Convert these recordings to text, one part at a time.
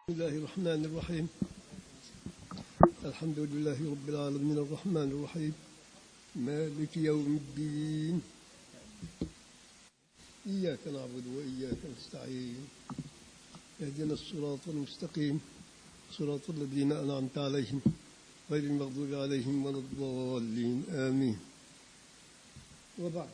بسم الله الرحمن الرحيم الحمد لله رب العالمين الرحمن الرحيم مالك يوم الدين إياك نعبد وإياك نستعين اهدنا الصراط المستقيم صراط الذين أنعمت عليهم غير المغضوب عليهم ولا الضالين آمين وبعد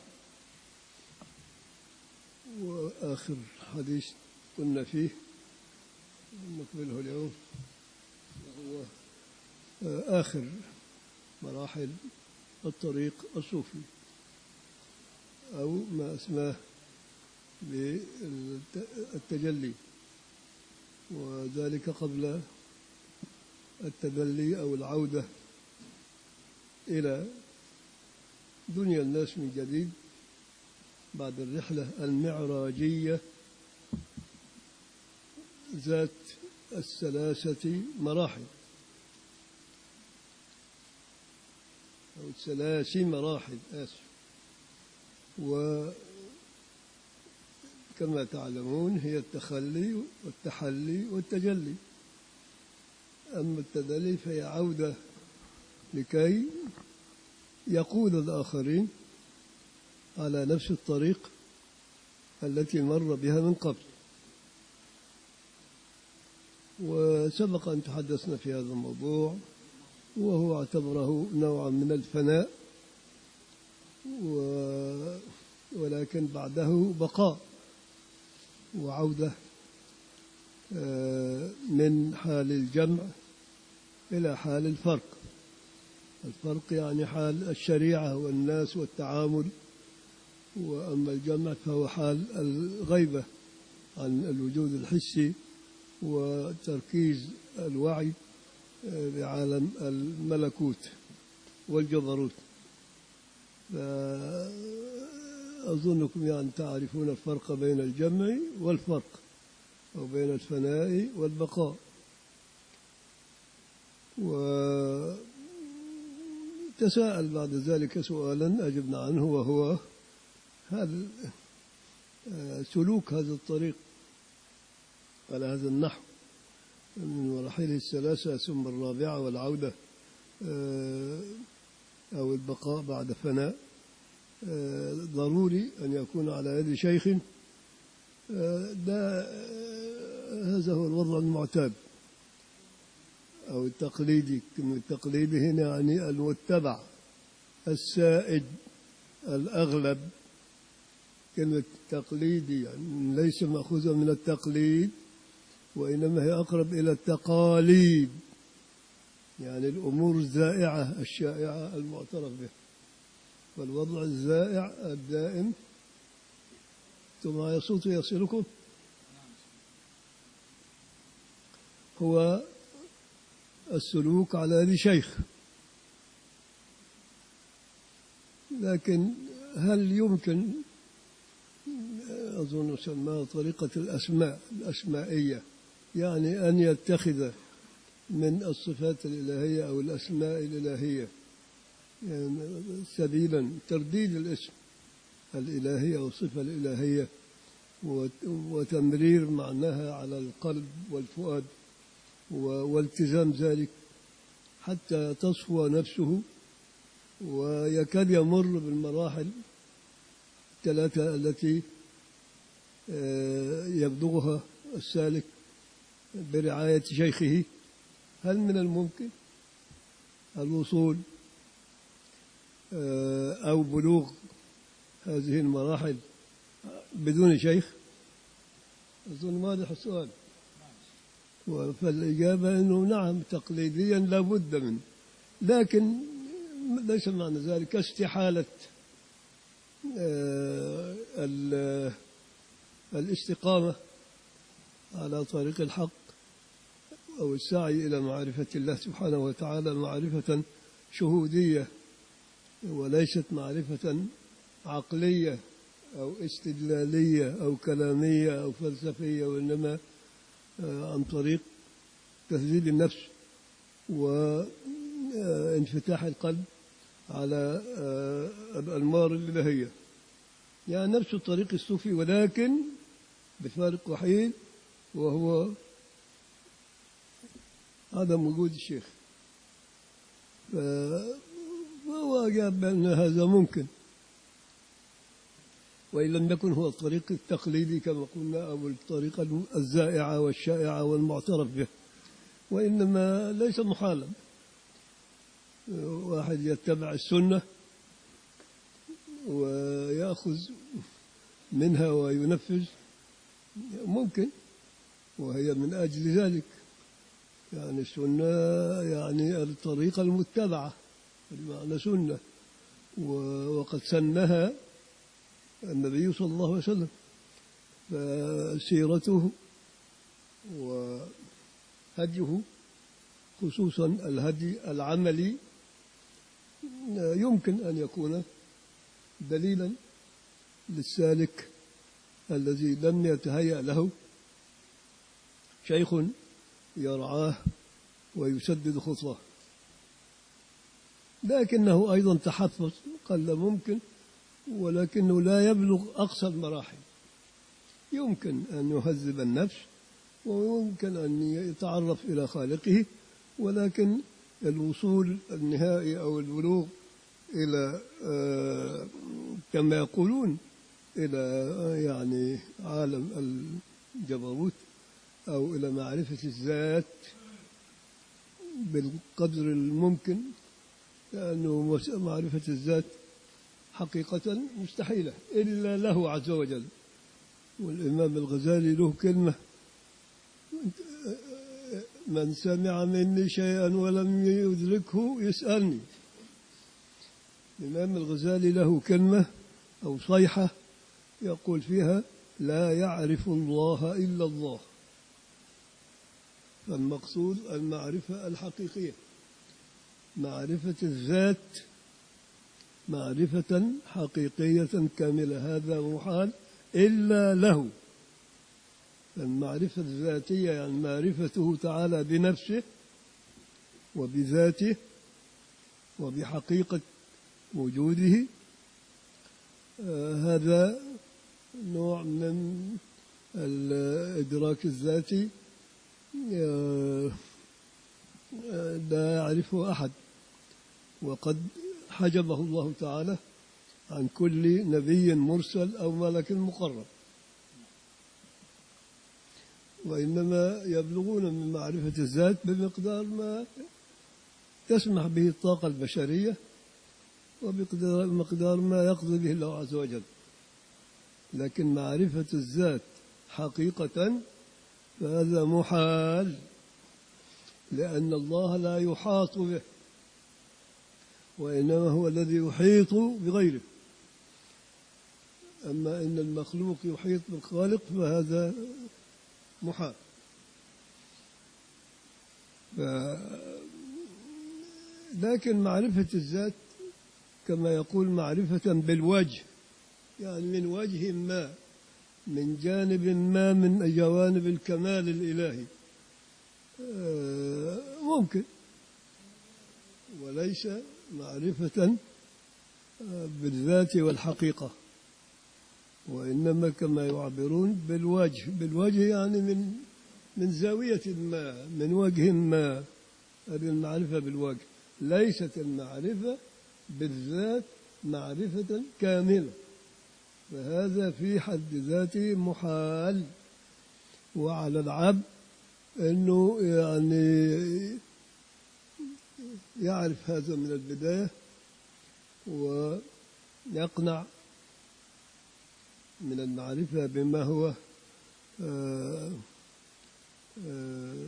وآخر حديث كنا فيه نكمله اليوم وهو آخر مراحل الطريق الصوفي أو ما اسماه بالتجلي وذلك قبل التدلي أو العودة إلى دنيا الناس من جديد بعد الرحلة المعراجية ذات الثلاثة مراحل أو ثلاث مراحل آسف وكما تعلمون هي التخلي والتحلي والتجلي أما التدلي فهي عودة لكي يقود الآخرين على نفس الطريق التي مر بها من قبل وسبق أن تحدثنا في هذا الموضوع وهو اعتبره نوعا من الفناء و ولكن بعده بقاء وعودة من حال الجمع إلى حال الفرق الفرق يعني حال الشريعة والناس والتعامل وأما الجمع فهو حال الغيبة عن الوجود الحسي وتركيز الوعي بعالم الملكوت والجبروت أظنكم يعني تعرفون الفرق بين الجمع والفرق أو بين الفناء والبقاء وتساءل بعد ذلك سؤالا أجبنا عنه وهو هل سلوك هذا الطريق على هذا النحو من مراحله الثلاثة ثم الرابعة والعودة أو البقاء بعد فناء ضروري أن يكون على يد شيخ ده هذا هو الوضع المعتاد أو التقليدي كلمة التقليدي هنا يعني المتبع السائد الأغلب كلمة تقليدي يعني ليس مأخوذة من التقليد وإنما هي أقرب إلى التقاليد يعني الأمور الزائعة الشائعة المعترف بها والوضع الزائع الدائم ثم يصوت يصلكم هو السلوك على يد شيخ لكن هل يمكن أظن سماها طريقة الأسماء الأسمائية يعني أن يتخذ من الصفات الإلهية أو الأسماء الإلهية يعني سبيلا ترديد الاسم الإلهية أو الصفة الإلهية وتمرير معناها على القلب والفؤاد والتزام ذلك حتى تصفو نفسه ويكاد يمر بالمراحل الثلاثة التي يبلغها السالك برعاية شيخه هل من الممكن الوصول أو بلوغ هذه المراحل بدون شيخ أظن واضح السؤال فالإجابة أنه نعم تقليديا لا بد منه لكن ليس معنى ذلك استحالة الاستقامة على طريق الحق أو السعي إلى معرفة الله سبحانه وتعالى معرفة شهودية وليست معرفة عقلية أو استدلالية أو كلامية أو فلسفية وإنما عن طريق تهذيب النفس وانفتاح القلب على الأنمار الإلهية يعني نفس الطريق الصوفي ولكن بفارق وحيد وهو عدم وجود الشيخ ف- فهو أجاب بأن هذا ممكن وإن لم يكن هو الطريق التقليدي كما قلنا أو الطريقة الزائعة والشائعة والمعترف به وإنما ليس محالا واحد يتبع السنة ويأخذ منها وينفذ ممكن وهي من أجل ذلك يعني السنة يعني الطريقة المتبعة بمعنى سنة و- وقد سنها النبي صلى الله عليه وسلم فسيرته وهديه خصوصا الهدي العملي يمكن أن يكون دليلا للسالك الذي لم يتهيأ له شيخ يرعاه ويسدد خطوه لكنه أيضا تحفظ قل ممكن ولكنه لا يبلغ أقصى المراحل يمكن أن يهذب النفس ويمكن أن يتعرف إلى خالقه ولكن الوصول النهائي أو البلوغ إلى آه، كما يقولون إلى آه، يعني عالم الجبروت أو إلى معرفة الذات بالقدر الممكن لأنه مس- معرفة الذات حقيقة مستحيلة إلا له عز وجل والإمام الغزالي له كلمة من سمع مني شيئا ولم يدركه يسألني الإمام الغزالي له كلمة أو صيحة يقول فيها لا يعرف الله إلا الله فالمقصود المعرفة الحقيقية معرفة الذات معرفة حقيقية كاملة هذا محال إلا له المعرفة الذاتية يعني معرفته تعالى بنفسه وبذاته وبحقيقة وجوده آه، هذا نوع من الإدراك الذاتي آه، آه، لا يعرفه أحد وقد حجبه الله تعالى عن كل نبي مرسل أو ملك مقرب وإنما يبلغون من معرفة الذات بمقدار ما تسمح به الطاقة البشرية وبمقدار مقدار ما يقضي به الله عز وجل لكن معرفة الذات حقيقة فهذا محال لأن الله لا يحاط به وإنما هو الذي يحيط بغيره أما إن المخلوق يحيط بالخالق فهذا محال ف... لكن معرفة الذات كما يقول معرفة بالوجه يعني من وجه ما من جانب ما من جوانب الكمال الإلهي آه، ممكن وليس معرفة آه، بالذات والحقيقة وإنما كما يعبرون بالوجه بالوجه يعني من من زاوية ما من وجه ما هذه المعرفة بالوجه ليست المعرفة بالذات معرفة كاملة فهذا في حد ذاته محال وعلى العبد أنه يعني يعرف هذا من البداية ويقنع من المعرفة بما هو آه، آه،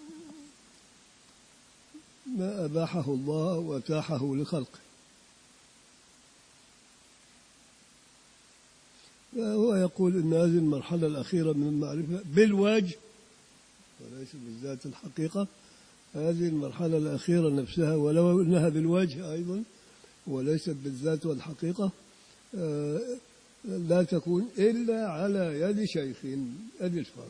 ما أباحه الله وأتاحه لخلقه فهو يقول أن هذه المرحلة الأخيرة من المعرفة بالوجه وليس بالذات الحقيقة هذه المرحلة الأخيرة نفسها ولو أنها بالوجه أيضا وليست بالذات والحقيقة آه، لا تكون إلا على يد شيخ أدي الفرق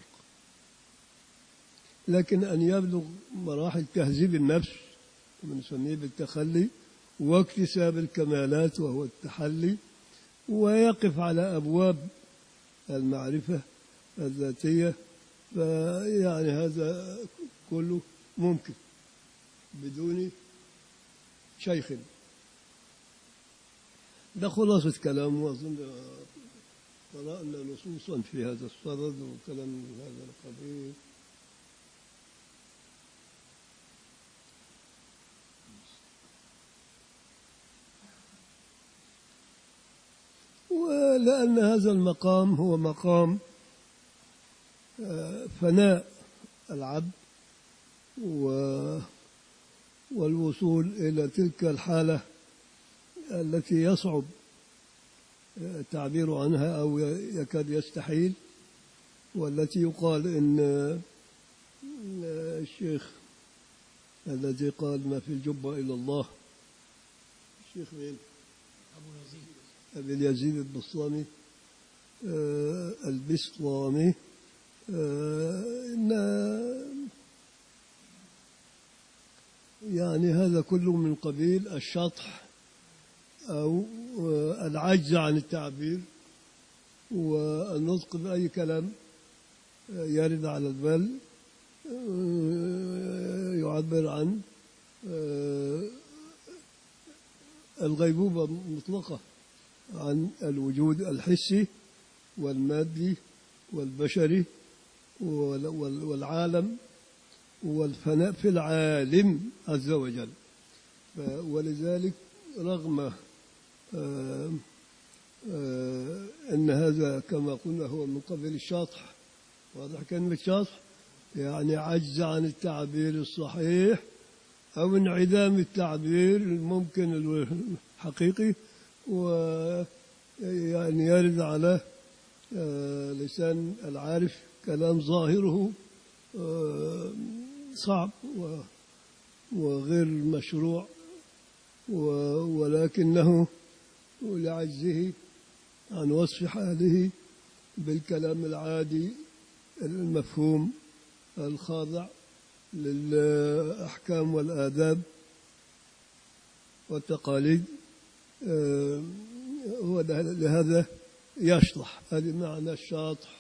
لكن أن يبلغ مراحل تهذيب النفس ونسميه بالتخلي واكتساب الكمالات وهو التحلي ويقف على أبواب المعرفة الذاتية فيعني هذا كله ممكن بدون شيخ ده خلاصة كلام وأظن قرأنا نصوصا في هذا الصدد وكلام من هذا القبيل ولأن هذا المقام هو مقام آه، فناء العبد و والوصول إلى تلك الحالة التي يصعب آه، التعبير عنها أو يكاد يستحيل والتي يقال إن آه، الشيخ الذي قال ما في الجبة إلا الله الشيخ مين؟ أبو يزيد أبي يزيد البسطامي آه، البسطامي آه، إن يعني هذا كله من قبيل الشطح أو آه، العجز عن التعبير والنطق بأي كلام آه، يرد على البال آه، يعبر عن آه، الغيبوبة مطلقة عن الوجود الحسي والمادي والبشري وال- وال- والعالم والفناء في العالم عز وجل ف- ولذلك رغم آه، آه، أن هذا كما قلنا هو من قبل الشطح واضح كلمة شطح يعني عجز عن التعبير الصحيح أو انعدام التعبير الممكن الحقيقي ويعني يرد على آه، لسان العارف كلام ظاهره آه، صعب و- وغير مشروع و- ولكنه لعجزه عن وصف حاله بالكلام العادي المفهوم الخاضع للأحكام والآداب والتقاليد آه، هو ده- لهذا يشطح هذه معنى الشاطح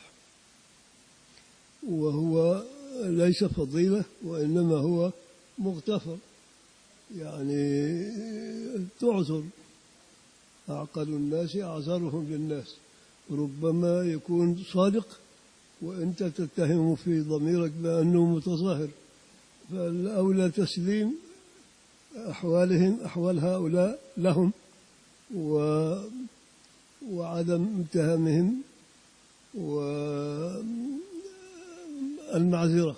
وهو ليس فضيلة وإنما هو مغتفر يعني تعذر أعقل الناس أعذرهم للناس ربما يكون صادق وأنت تتهم في ضميرك بأنه متظاهر فالأولى تسليم أحوالهم أحوال هؤلاء لهم و وعدم اتهامهم والمعذرة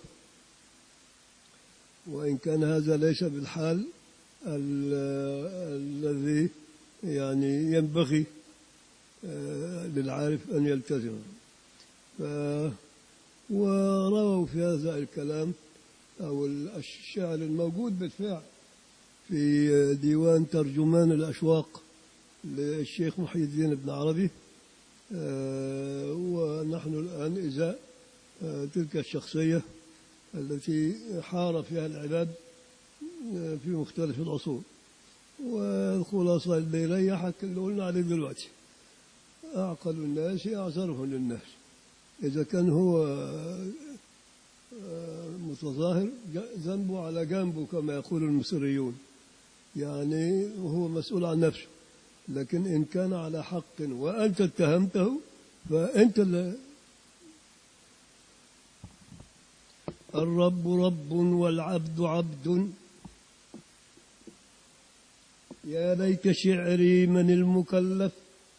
وإن كان هذا ليس بالحال ال- الذي يعني ينبغي آه، للعارف أن يلتزم ف ورووا في هذا الكلام أو الشعر الموجود بالفعل في ديوان ترجمان الأشواق للشيخ محي الدين بن عربي آه، ونحن الآن إزاء آه، تلك الشخصية التي حار فيها العباد آه، في مختلف العصور والخلاصة اللي يريحك اللي قلنا عليه دلوقتي أعقل الناس أعذرهم للناس إذا كان هو آه، متظاهر ج- ذنبه على جنبه كما يقول المصريون يعني هو مسؤول عن نفسه لكن إن كان على حق وأنت اتهمته فأنت اللي الرب رب والعبد عبد يا ليت شعري من المكلف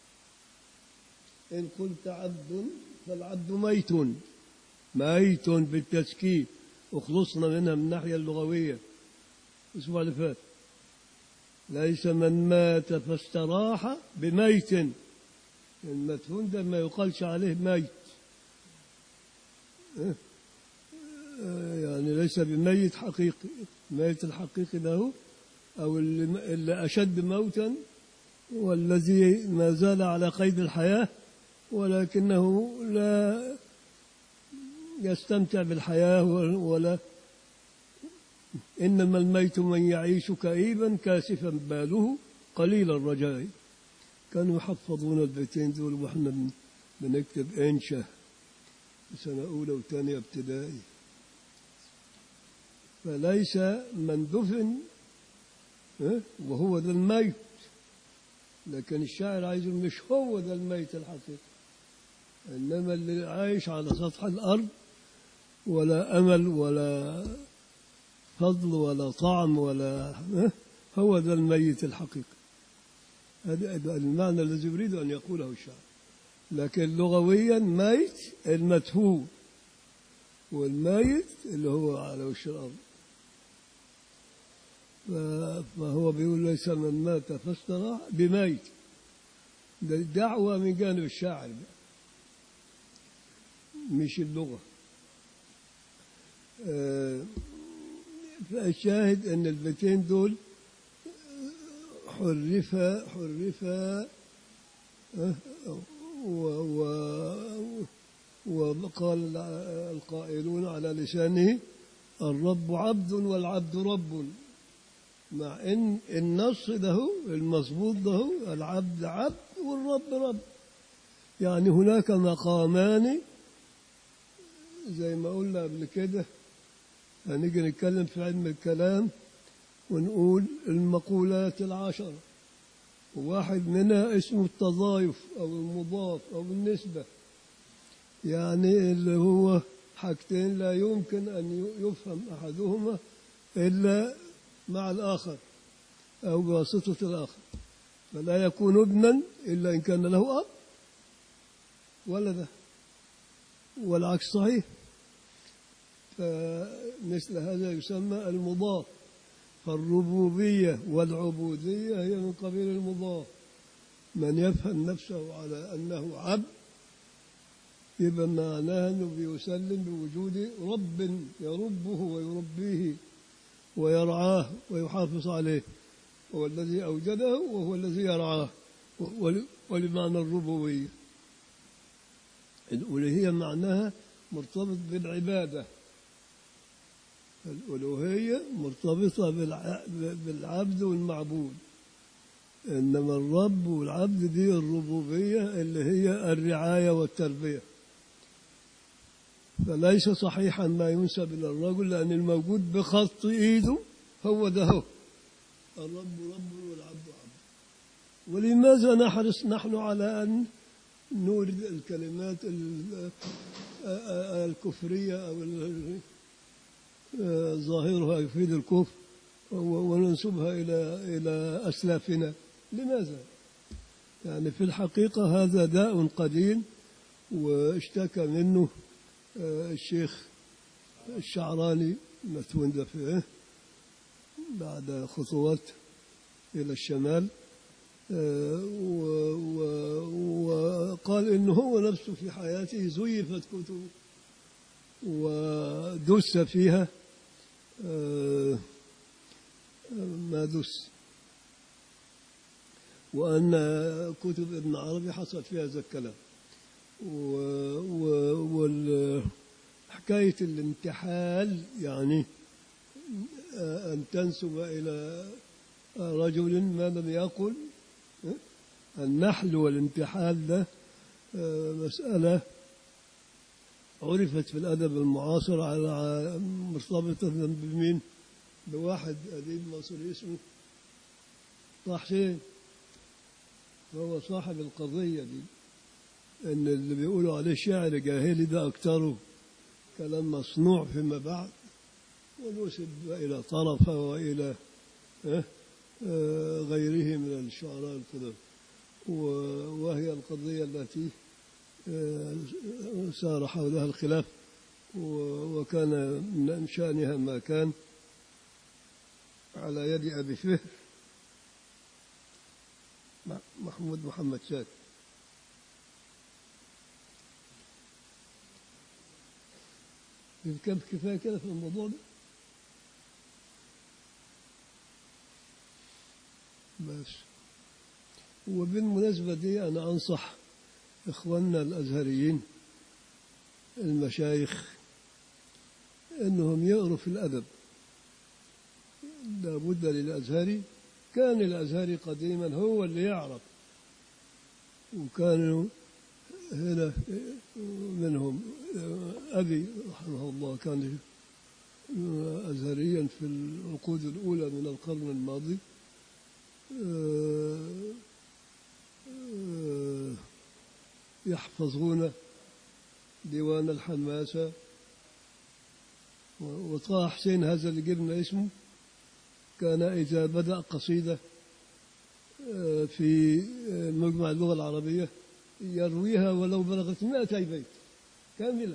إن قلت عبد فالعبد ميت ميت بالتسكين وخلصنا منها من الناحية اللغوية الأسبوع اللي فات ليس من مات فاستراح بميت المدفون ده ما يقالش عليه ميت إيه؟ آه، يعني ليس بميت حقيقي الميت الحقيقي له أو اللي, اللي أشد موتا والذي ما زال على قيد الحياة ولكنه لا يستمتع بالحياة ولا إنما الميت من يعيش كئيبا كاسفا باله قليل الرجاء كانوا يحفظون البيتين دول واحنا بن- بنكتب انشا في سنة أولى وثانية ابتدائي ف فليس من دفن ها؟ وهو ذا الميت لكن الشاعر عايز يقول مش هو ذا الميت الحقيقي إنما اللي عايش على سطح الأرض ولا أمل ولا فضل ولا طعم ولا ها؟ هو ذا الميت الحقيقي هذا هذا المعنى الذي يريد أن يقوله الشاعر لكن لغويا ميت المدفون والميت اللي هو على وش الأرض ف- فهو بيقول ليس من مات فاستراح بميت ده دعوة من جانب الشاعر بقى. مش اللغة آه، فالشاهد أن البيتين دول حرفا حرفا آه، و- و- وقال القائلون على لسانه الرب عبد والعبد رب مع ان النص ده المظبوط ده العبد عبد والرب رب يعني هناك مقامان زي ما قلنا قبل كده هنيجي نتكلم في علم الكلام ونقول المقولات العشرة وواحد منها اسمه التضايف أو المضاف أو النسبة يعني اللي هو حاجتين لا يمكن أن يفهم أحدهما إلا مع الآخر أو بواسطة الآخر فلا يكون ابنا إلا إن كان له أب ولده والعكس صحيح فمثل هذا يسمى المضاف فالربوبية والعبودية هي من قبيل المضاف من يفهم نفسه على أنه عبد يبقى معناه أنه بيسلم بوجود رب يربه ويربيه ويرعاه ويحافظ عليه هو الذي أوجده وهو الذي يرعاه ول- ولمعنى الربوبية الألوهية معناها مرتبط بالعبادة الألوهية مرتبطة بالع- بالعبد والمعبود إنما الرب والعبد دي الربوبية اللي هي الرعاية والتربية فليس صحيحا ما ينسب إلى الرجل لأن الموجود بخط إيده هو ده هو الرب رب والعبد عبد ولماذا نحرص نحن على أن نورد الكلمات ال- الكفرية أو ال- ظاهرها يفيد الكفر و- وننسبها إلى إلى أسلافنا لماذا؟ يعني في الحقيقة هذا داء قديم واشتكى منه آه، الشيخ الشعراني مدفون ده فيه بعد خطوات إلى الشمال آه، و- و- وقال إنه هو نفسه في حياته زيفت كتب ودس فيها آه، ما دس وأن كتب ابن عربي حصل فيها هذا الكلام وحكاية الانتحال يعني آه، أن تنسب إلى رجل ما لم يقل آه، النحل والانتحال ده آه، مسألة عرفت في الأدب المعاصر على مرتبطة بمين؟ بواحد أديب مصري اسمه طه حسين هو صاحب القضية دي إن اللي بيقولوا عليه شاعر جاهلي ده أكتره كلام مصنوع فيما بعد ونسب إلى طرفة وإلى آه، آه، غيره من الشعراء القدم و- وهي القضية التي آه، سار حولها الخلاف و- وكان من شأنها ما كان على يد أبي فهر م- محمود محمد شاك كم كفاية كده في الموضوع ده بس وبالمناسبة دي أنا أنصح إخواننا الأزهريين المشايخ أنهم يقروا في الأدب لابد للأزهري كان الأزهري قديما هو اللي يعرف وكانوا هنا منهم أبي رحمه الله كان آه، أزهريا في العقود الأولى من القرن الماضي آه، آه، يحفظون ديوان الحماسة و- وطه حسين هذا اللي جبنا اسمه كان إذا بدأ قصيدة آه، في آه، مجمع اللغة العربية يرويها ولو بلغت 200 بيت كاملة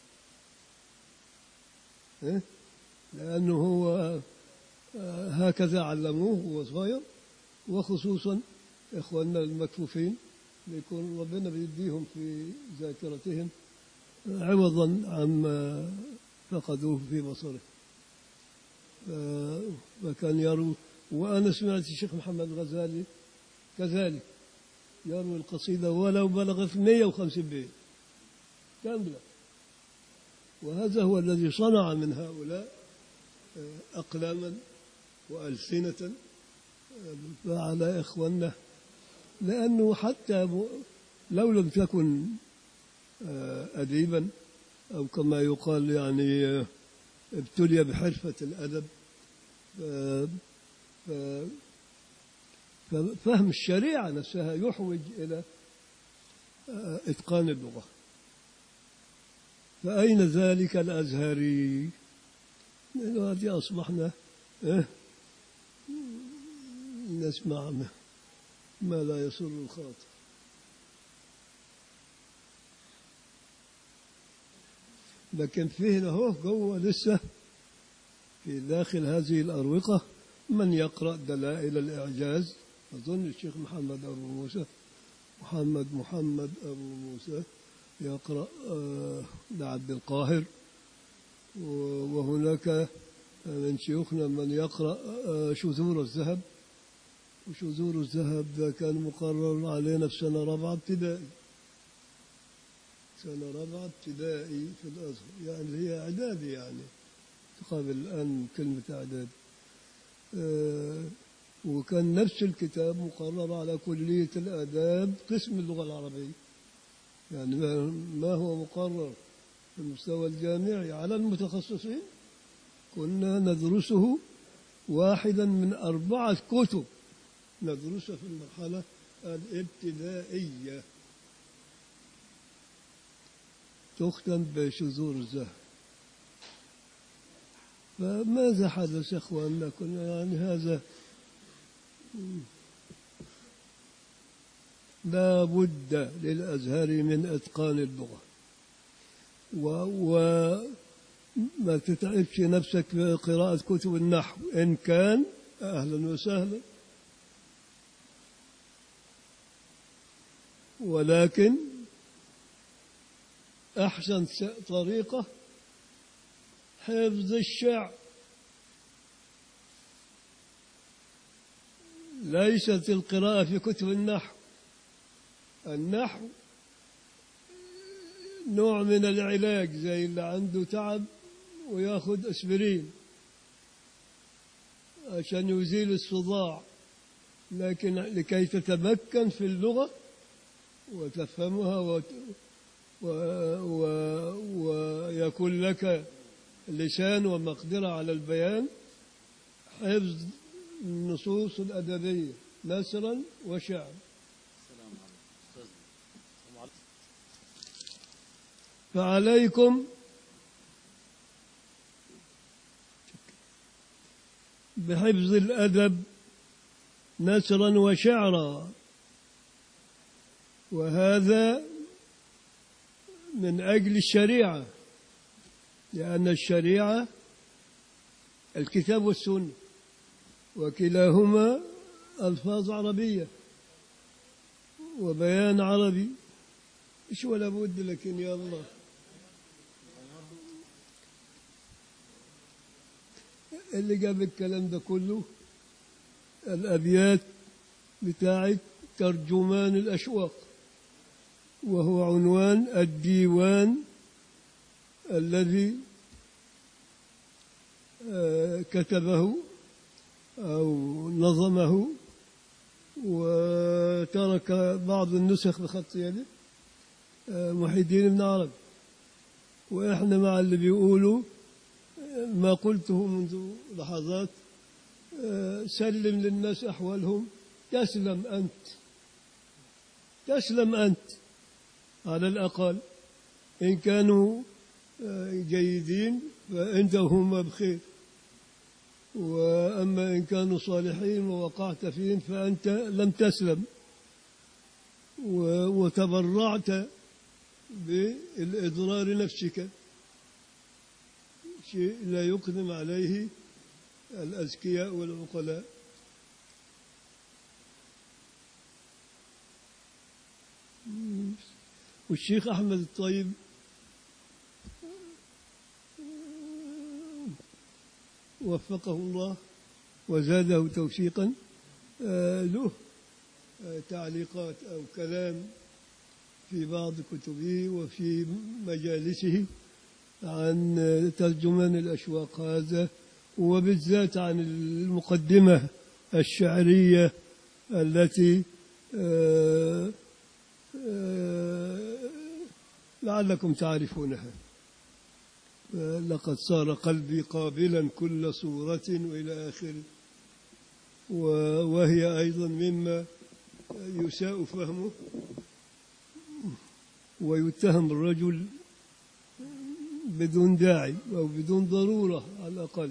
إيه؟ لأنه هو آه، هكذا علموه وهو صغير وخصوصا إخواننا المكفوفين بيكون ربنا بيديهم في ذاكرتهم عوضا عما فقدوه في بصره ف- فكان يروي وأنا سمعت الشيخ محمد الغزالي كذلك يروي القصيدة ولو بلغت 150 بيت كاملة وهذا هو الذي صنع من هؤلاء آه، أقلاما وألسنة آه، فعلى إخواننا لأنه حتى م- لو لم تكن آه، أديبا أو كما يقال يعني آه، ابتلي بحرفة الأدب ف- ف- ففهم الشريعة نفسها يحوج إلى آه، إتقان اللغة فأين ذلك الأزهري دلوقتي أصبحنا إيه؟ نسمع ما- ما لا يسر الخاطر لكن فيه له جوه لسه في داخل هذه الأروقة من يقرأ دلائل الإعجاز أظن الشيخ محمد أبو موسى محمد محمد أبو موسى يقرأ آه، لعبد القاهر و- وهناك من شيوخنا من يقرأ آه، شذور الذهب وشذور الذهب ده كان مقرر علينا في سنة رابعة ابتدائي سنة رابعة ابتدائي في الأزهر يعني هي إعدادي يعني تقابل الآن كلمة إعداد آه، وكان نفس الكتاب مقرر على كلية الآداب قسم اللغة العربية يعني ما ما هو مقرر في المستوى الجامعي على المتخصصين كنا ندرسه واحدا من أربعة كتب ندرسها في المرحلة الابتدائية تختم بشذور الزهر فماذا حدث يا اخواننا كنا يعني هذا لا بد للأزهر من إتقان اللغة و, و ما تتعبش نفسك بقراءة كتب النحو إن كان أهلا وسهلا ولكن أحسن س- طريقة حفظ الشعر ليست القراءة في كتب النحو النحو نوع من العلاج زي اللي عنده تعب وياخد اسبرين عشان يزيل الصداع لكن لكي تتمكن في اللغة وتفهمها وت... و... و... ويكون لك لسان ومقدرة على البيان حفظ النصوص الأدبية نثرا وشعر السلام عليكم أستاذ السلام عليكم فعليكم بحفظ الأدب نثرا وشعرا وهذا من أجل الشريعة لأن الشريعة الكتاب والسنة وكلاهما ألفاظ عربية وبيان عربي مش ولا بد لكن يا الله اللي جاب الكلام ده كله الأبيات بتاعت ترجمان الأشواق وهو عنوان الديوان الذي آه، كتبه أو نظمه وترك بعض النسخ بخط يده آه، محي الدين بن عربي وإحنا مع اللي بيقولوا ما قلته منذ لحظات آه، سلم للناس أحوالهم تسلم أنت تسلم أنت على الأقل إن كانوا آه، جيدين فأنت هم بخير وأما إن كانوا صالحين ووقعت فيهم فأنت لم تسلم و- وتبرعت بالإضرار نفسك شيء لا يقدم عليه الأذكياء والعقلاء والشيخ أحمد الطيب وفقه الله وزاده توفيقا آه، له آه، تعليقات أو كلام في بعض كتبه وفي مجالسه عن آه، ترجمان الأشواق هذا وبالذات عن المقدمة الشعرية التي آه، آه، لعلكم تعرفونها لقد صار قلبي قابلا كل صورة وإلى آخره و- وهي أيضا مما يساء فهمه ويتهم الرجل بدون داعي أو بدون ضرورة على الأقل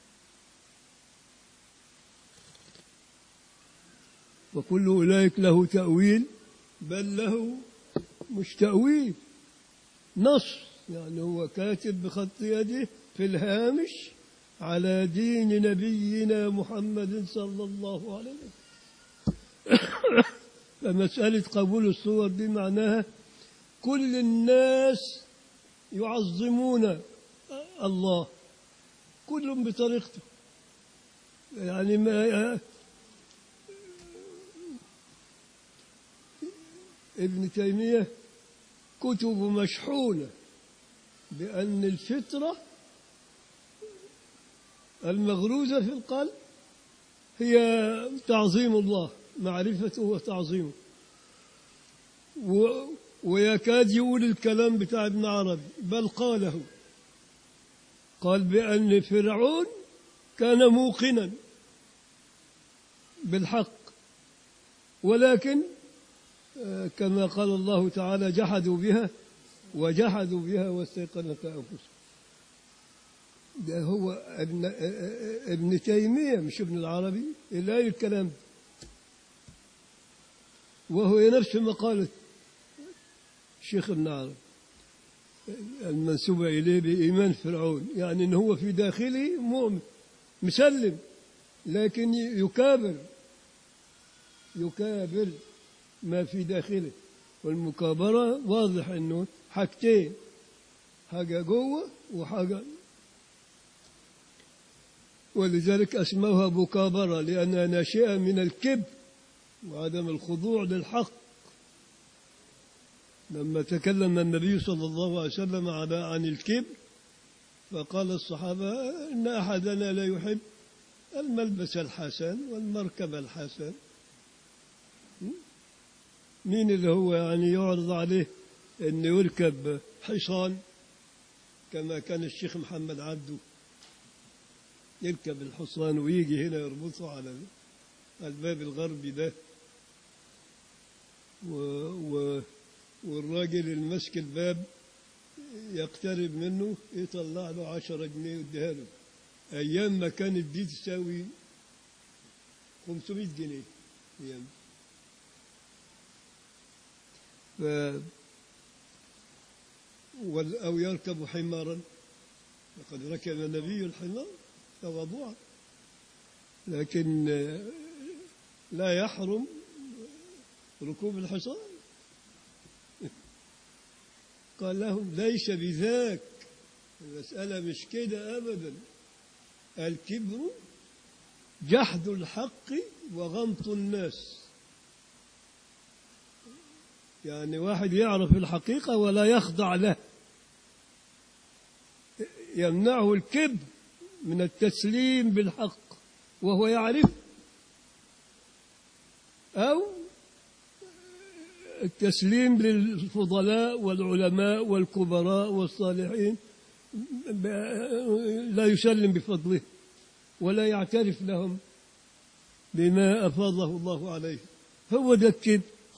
وكل أولئك له تأويل بل له مش تأويل نص يعني هو كاتب بخط يده في الهامش على دين نبينا محمد صلى الله عليه وسلم فمسألة قبول الصور دي معناها كل الناس يعظمون الله كلهم بطريقته يعني ما ابن تيمية كتب مشحونة بأن الفطرة المغروزة في القلب هي تعظيم الله معرفته وتعظيمه و ويكاد يقول الكلام بتاع ابن عربي بل قاله قال بأن فرعون كان موقنا بالحق ولكن آه، كما قال الله تعالى جحدوا بها وجحدوا بها واستيقنتها أنفسهم ده هو ابن, آه، ابن تيمية مش ابن العربي إلا الكلام ده. وهو نفس مقالة الشيخ ابن عربي المنسوبة إليه بإيمان فرعون يعني إن هو في داخله مؤمن مسلم لكن يكابر يكابر ما في داخله والمكابرة واضح إنه حاجتين حاجة جوه وحاجة ولذلك أسموها مكابرة لأنها ناشئة من الكبر وعدم الخضوع للحق لما تكلم النبي صلى الله عليه وسلم على عن الكبر فقال الصحابة إن أحدنا لا يحب الملبس الحسن والمركب الحسن مين اللي هو يعني يعرض عليه أن يركب حصان كما كان الشيخ محمد عبده يركب الحصان ويجي هنا يربطه على الباب الغربي ده و و والراجل المسك الباب يقترب منه يطلع له عشرة جنيه يديها له أيام ما كانت دي تساوي 500 جنيه أيام ف وال- أو يركب حمارا لقد ركب النبي الحمار تواضعا لكن آه، لا يحرم ركوب الحصان قال لهم ليس بذاك المسألة مش كده أبدا الكبر جحد الحق وغمط الناس يعني واحد يعرف الحقيقة ولا يخضع له يمنعه الكبر من التسليم بالحق وهو يعرف أو التسليم للفضلاء والعلماء والكبراء والصالحين لا يسلم بفضله ولا يعترف لهم بما أفاضه الله عليه هو ده الكبر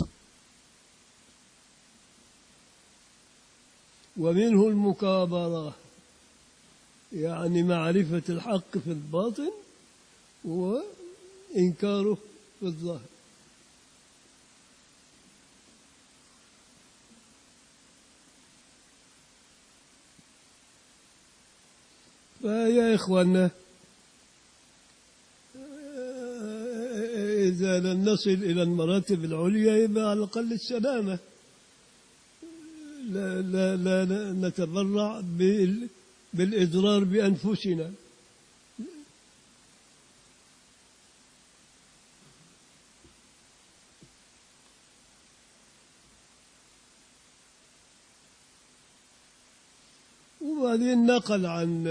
ومنه المكابرة يعني معرفة الحق في الباطن وإنكاره في الظاهر فيا إخواننا إذا لم نصل إلى المراتب العليا يبقى على الأقل السلامة لا, لا, لا, لا نتبرع بال بالإضرار بأنفسنا وبعدين نقل عن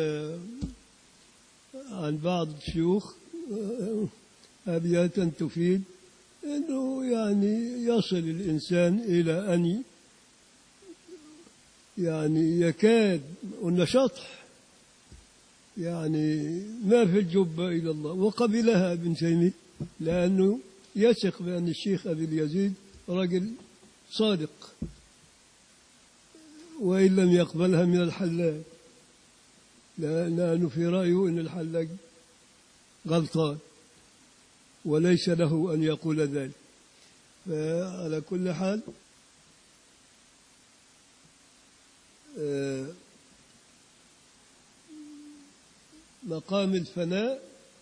عن بعض الشيوخ أبياتا تفيد أنه يعني يصل الإنسان إلى أن يعني يكاد قلنا شطح يعني ما في الجبة إلى الله وقبلها ابن تيمية لأنه يثق بأن الشيخ أبي اليزيد رجل صادق وإن لم يقبلها من الحلاج لأنه في رأيه أن الحلاج غلطان وليس له أن يقول ذلك فعلى كل حال مقام الفناء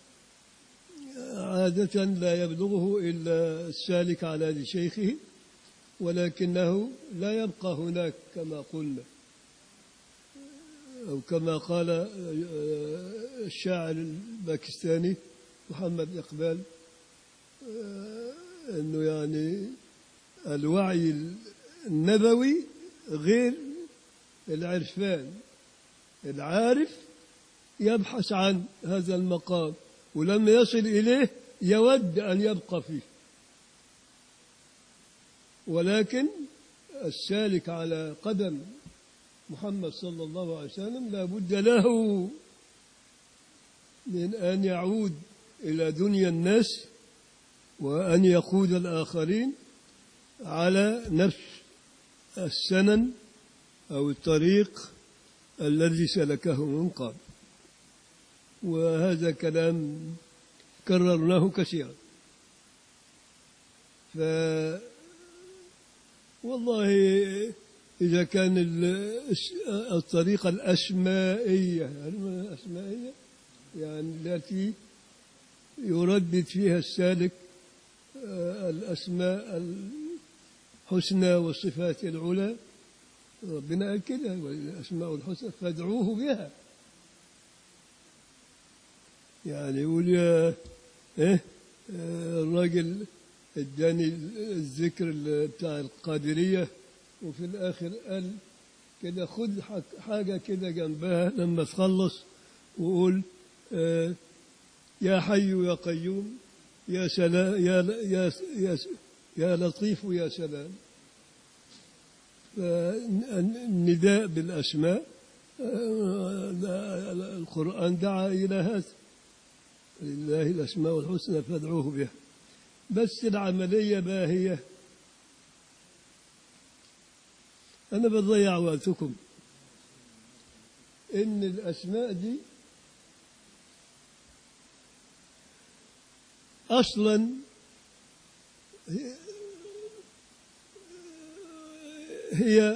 عادة لا يبلغه إلا السالك على يد شيخه ولكنه لا يبقى هناك كما قلنا أو كما قال الشاعر الباكستاني محمد إقبال أنه يعني الوعي النبوي غير العرفان العارف يبحث عن هذا المقام ولما يصل إليه يود أن يبقى فيه ولكن السالك على قدم محمد صلى الله عليه وسلم لا بد له من أن يعود إلى دنيا الناس وأن يقود الآخرين على نفس السنن أو الطريق الذي سلكه من قبل وهذا كلام كررناه كثيرا ف والله إذا كان الطريقة الأسمائية الأسمائية يعني التي يردد فيها السالك الأسماء الحسنى والصفات العلى ربنا قال كده والأسماء الحسنى فادعوه بها يعني يقول يا إيه الراجل اداني الذكر بتاع القادرية وفي الآخر قال كده خد حاجة كده جنبها لما تخلص وقول آه يا حي يا قيوم يا سلام يا يا يا, يا لطيف يا سلام النداء بالأسماء القرآن دعا إلى هذا لله الأسماء الحسنى فادعوه بها بس العملية ما هي أنا بضيع وقتكم إن الأسماء دي أصلا هي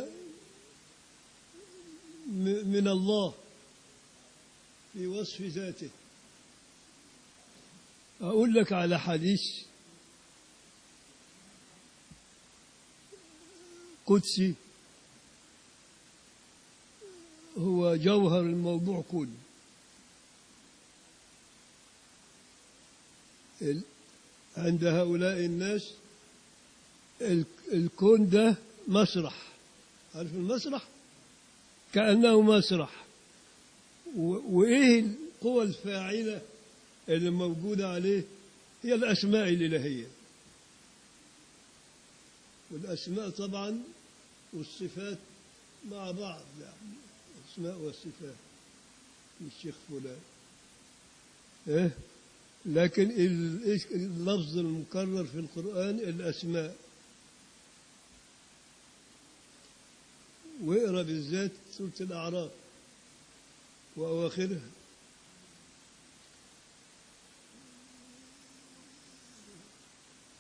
من الله في وصف ذاته أقول لك على حديث قدسي هو جوهر الموضوع كله عند هؤلاء الناس الكون ده مسرح عارف المسرح كأنه مسرح وإيه القوى الفاعلة اللي موجودة عليه هي الأسماء الإلهية والأسماء طبعا والصفات مع بعض يعني الأسماء والصفات الشيخ فلان إيه؟ لكن ال- اللفظ المكرر في القرآن الأسماء واقرا بالذات سورة الأعراف وأواخرها ف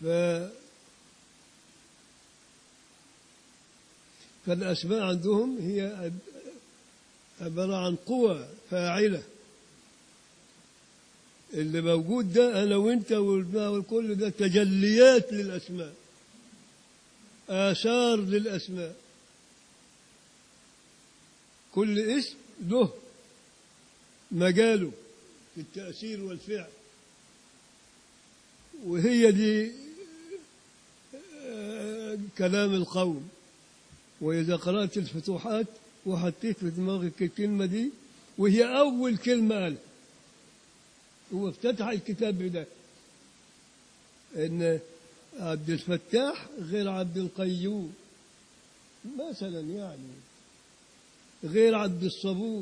فالأسماء عندهم هي عب- عبارة عن قوى فاعلة اللي موجود ده أنا وأنت والماء والكل ده تجليات للأسماء آثار للأسماء كل اسم له مجاله في التأثير والفعل وهي دي آه، كلام القوم وإذا قرأت الفتوحات وحطيت في دماغك الكلمة دي وهي أول كلمة قالها هو افتتح الكتاب بده إن عبد الفتاح غير عبد القيوم مثلا يعني غير عبد الصبور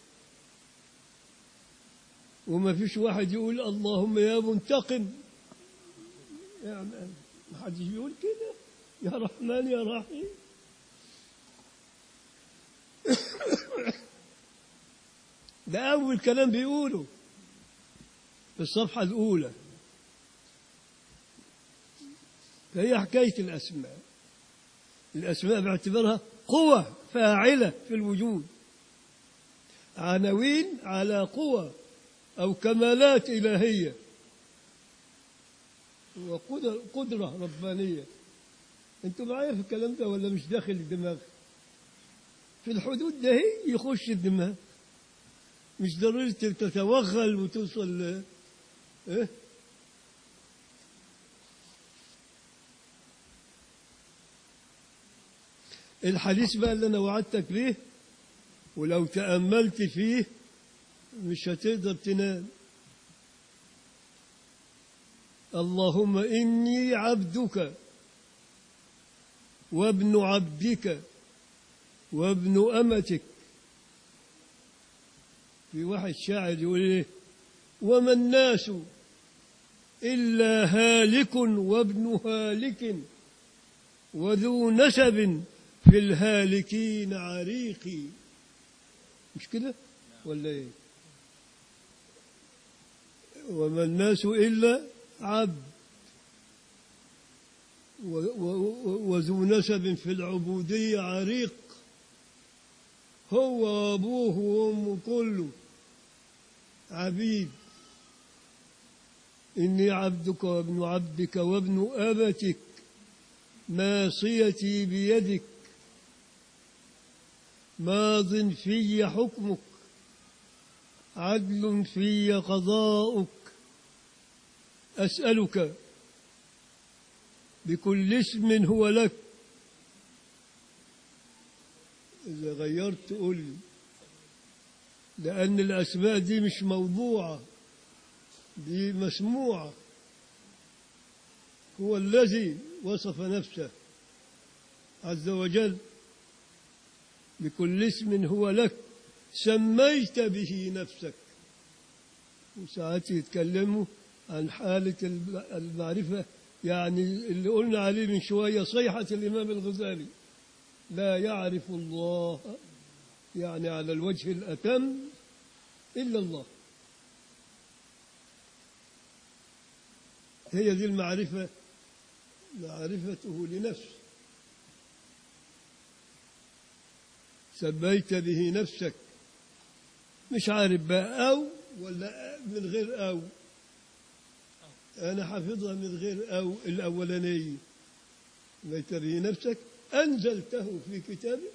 وما فيش واحد يقول اللهم يا منتقم يعني ما حدش يقول كده يا رحمن يا رحيم ده أول كلام بيقوله في الصفحة الأولى فهي حكاية الأسماء الأسماء باعتبارها قوة فاعلة في الوجود عناوين على قوة أو كمالات إلهية وقدرة قدرة ربانية أنتوا معايا في الكلام ده ولا مش داخل الدماغ في الحدود ده هي يخش الدماغ مش ضروري تتوغل وتوصل ل- إيه؟ الحديث بقى اللي أنا وعدتك بيه ولو تأملت فيه مش هتقدر تنام اللهم إني عبدك وابن عبدك وابن أمتك في واحد شاعر يقول إيه وما الناس إلا هالك وابن هالك وذو نسب في الهالكين عريقي مش كده ولا ايه وما الناس إلا عبد و- و- وذو نسب في العبودية عريق هو وأبوه وأمه كله عبيد إني عبدك وابن عبدك وابن أبتك ناصيتي بيدك ماض في حكمك عدل في قضاؤك أسألك بكل اسم هو لك إذا غيرت قل لي لأن الأسماء دي مش موضوعة دي مسموعة هو الذي وصف نفسه عز وجل بكل اسم هو لك سميت به نفسك وساعات يتكلموا عن حالة الم- المعرفة يعني اللي قلنا عليه من شوية صيحة الإمام الغزالي لا يعرف الله يعني على الوجه الأتم إلا الله هي دي المعرفة معرفته لنفسه سميت به نفسك مش عارف بقى أو ولا من غير أو أنا حافظها من غير أو الأولانية سميت به نفسك أنزلته في كتابك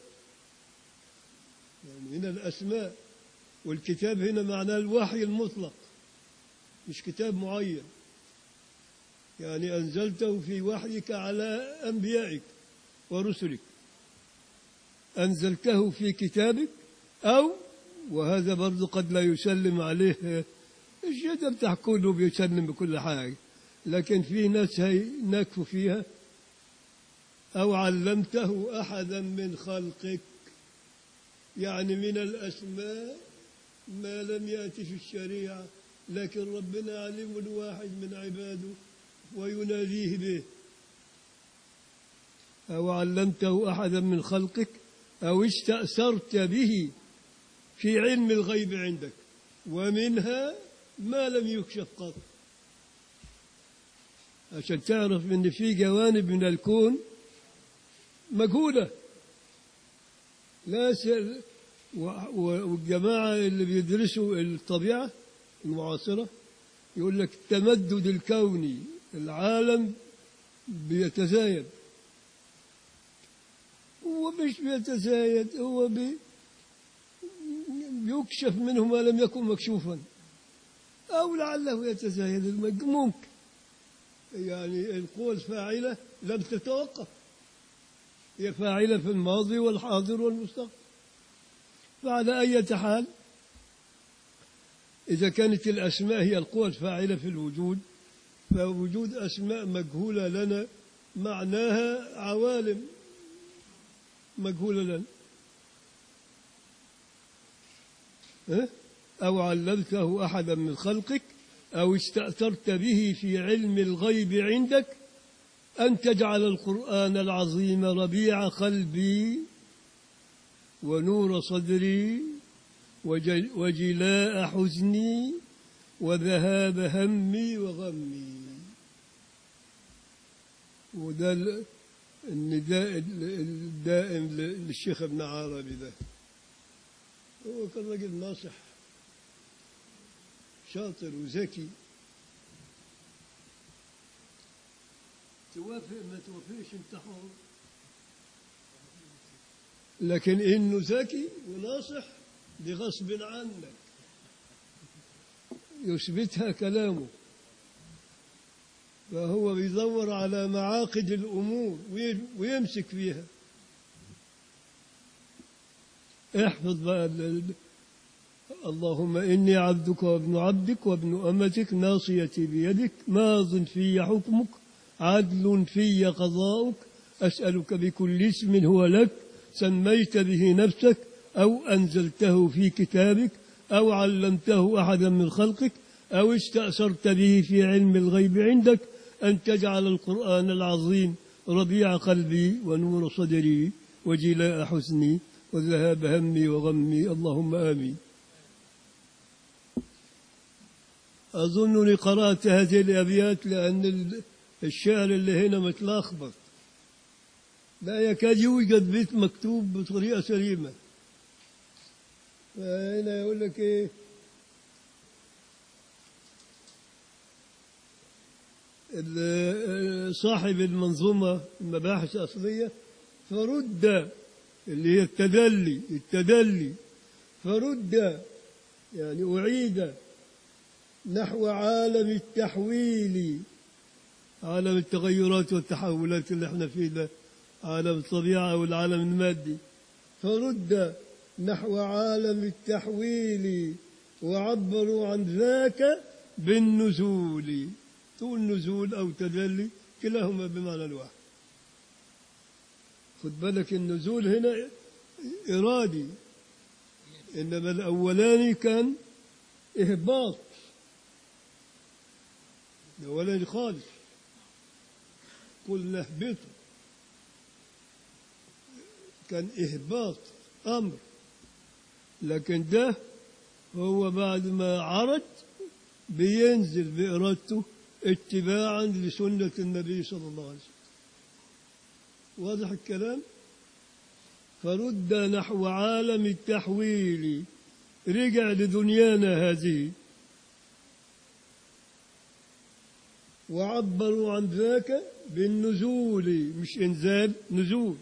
يعني من الأسماء والكتاب هنا معناه الوحي المطلق مش كتاب معين يعني أنزلته في وحيك على أنبيائك ورسلك أنزلته في كتابك أو وهذا برضو قد لا يسلم عليه الشيء بتاع كله بيسلم بكل حاجة لكن في ناس هي نكفوا فيها أو علمته أحدا من خلقك يعني من الأسماء ما لم يأتي في الشريعة لكن ربنا علم الواحد من عباده ويناديه به أو علمته أحدا من خلقك أو استأثرت به في علم الغيب عندك ومنها ما لم يكشف قط عشان تعرف ان في جوانب من الكون مجهوله لا سر و- و- والجماعه اللي بيدرسوا الطبيعه المعاصره يقول لك التمدد الكوني العالم بيتزايد هو مش بيتزايد هو بي يكشف منه ما لم يكن مكشوفا أو لعله يتزايد المج- ممكن يعني القوى الفاعلة لم تتوقف هي فاعلة في الماضي والحاضر والمستقبل فعلى أي حال إذا كانت الأسماء هي القوى الفاعلة في الوجود فوجود أسماء مجهولة لنا معناها عوالم مجهولة لنا ها؟ أو علمته أحدا من خلقك أو استأثرت به في علم الغيب عندك أن تجعل القرآن العظيم ربيع قلبي ونور صدري وج- وجلاء حزني وذهاب همي وغمي وده ال- النداء ال- الدائم ل- للشيخ ابن عربي ده هو كان راجل ناصح شاطر وذكي توافق ما توافقش انت حر لكن انه ذكي وناصح بغصب عنك يثبتها كلامه فهو بيدور على معاقد الامور وي- ويمسك فيها احفظ بقى ال- ال- اللهم إني عبدك وابن عبدك وابن أمتك ناصيتي بيدك ماض في حكمك عدل في قضاؤك أسألك بكل اسم هو لك سميت به نفسك أو أنزلته في كتابك أو علمته أحدا من خلقك أو استأثرت به في علم الغيب عندك أن تجعل القرآن العظيم ربيع قلبي ونور صدري وجلاء حزني وذهاب همي وغمي اللهم آمين أظنني قرأت هذه الأبيات لأن ال- الشعر اللي هنا متلخبط لا يكاد يوجد بيت مكتوب بطريقة سليمة فهنا يقول لك إيه ال- صاحب المنظومة المباحث الأصلية فرد اللي هي التدلي التدلي فرد يعني أعيد نحو عالم التحويل عالم التغيرات والتحولات اللي احنا فيه ده عالم الطبيعة والعالم المادي فرد نحو عالم التحويل وعبروا عن ذاك بالنزول تقول نزول أو تجلي كلاهما بمعنى الواحد خد بالك النزول هنا إرادي إنما الأولاني كان إهباط الأولاني خالص قلنا اهبطوا كان إهباط أمر لكن ده هو بعد ما عرض بينزل بإرادته اتباعا لسنة النبي صلى الله عليه وسلم واضح الكلام فرد نحو عالم التحويل رجع لدنيانا هذه وعبروا عن ذاك بالنزول مش إنزال نزول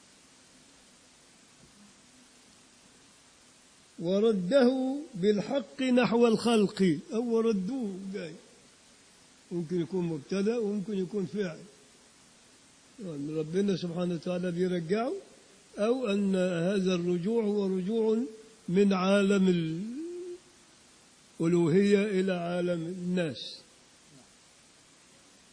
ورده بالحق نحو الخلق أو ردوه جاي ممكن يكون مبتدأ وممكن يكون فعل يعني ربنا سبحانه وتعالى بيرجعه أو أن هذا الرجوع هو رجوع من عالم الألوهية إلى عالم الناس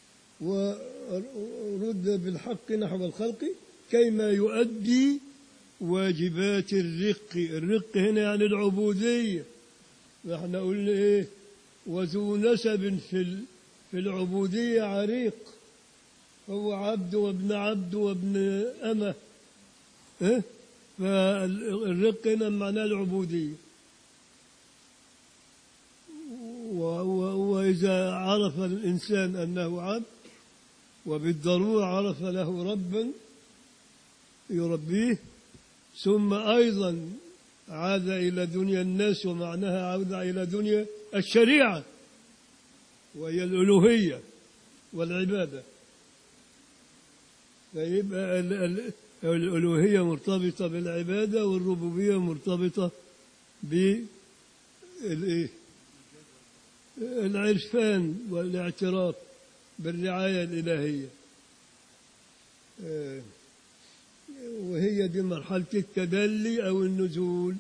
ورد بالحق نحو الخلق كيما يؤدي واجبات الرق الرق هنا يعني العبودية احنا قلنا ايه وذو نسب في ال- في العبودية عريق هو عبد وابن عبد وابن أمة إيه؟ فالرق هنا معناه العبودية و- و- وإذا عرف الإنسان أنه عبد وبالضرورة عرف له ربا يربيه ثم أيضا عاد إلى دنيا الناس ومعناها عودة إلى دنيا الشريعة وهي الألوهية والعبادة فيبقى ال- ال- الألوهية مرتبطة بالعبادة والربوبية مرتبطة بالإيه؟ العرفان والاعتراف بالرعاية الإلهية آه، وهي دي مرحلة التدلي أو النزول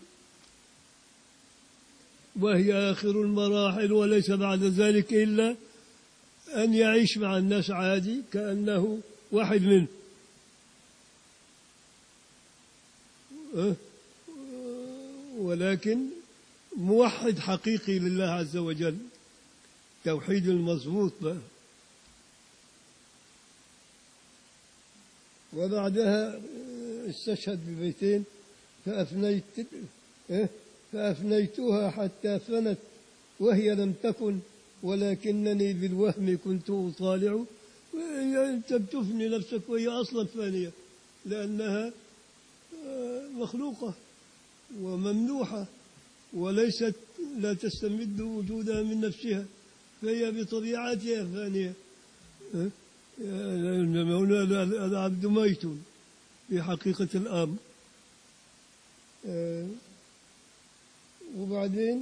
وهي آخر المراحل وليس بعد ذلك إلا أن يعيش مع الناس عادي كأنه واحد منهم أه؟ ولكن موحد حقيقي لله عز وجل توحيد المظبوط بقى وبعدها استشهد ببيتين فأفنيت إيه؟ فأفنيتها حتى فنت وهي لم تكن ولكنني بالوهم كنت أطالع أنت بتفني نفسك وهي أصلا فانية لأنها آه، مخلوقة وممنوحة وليست لا تستمد وجودها من نفسها فهي بطبيعتها فانية أه؟ إنما هنا العبد ميت في حقيقة الأمر أه؟ وبعدين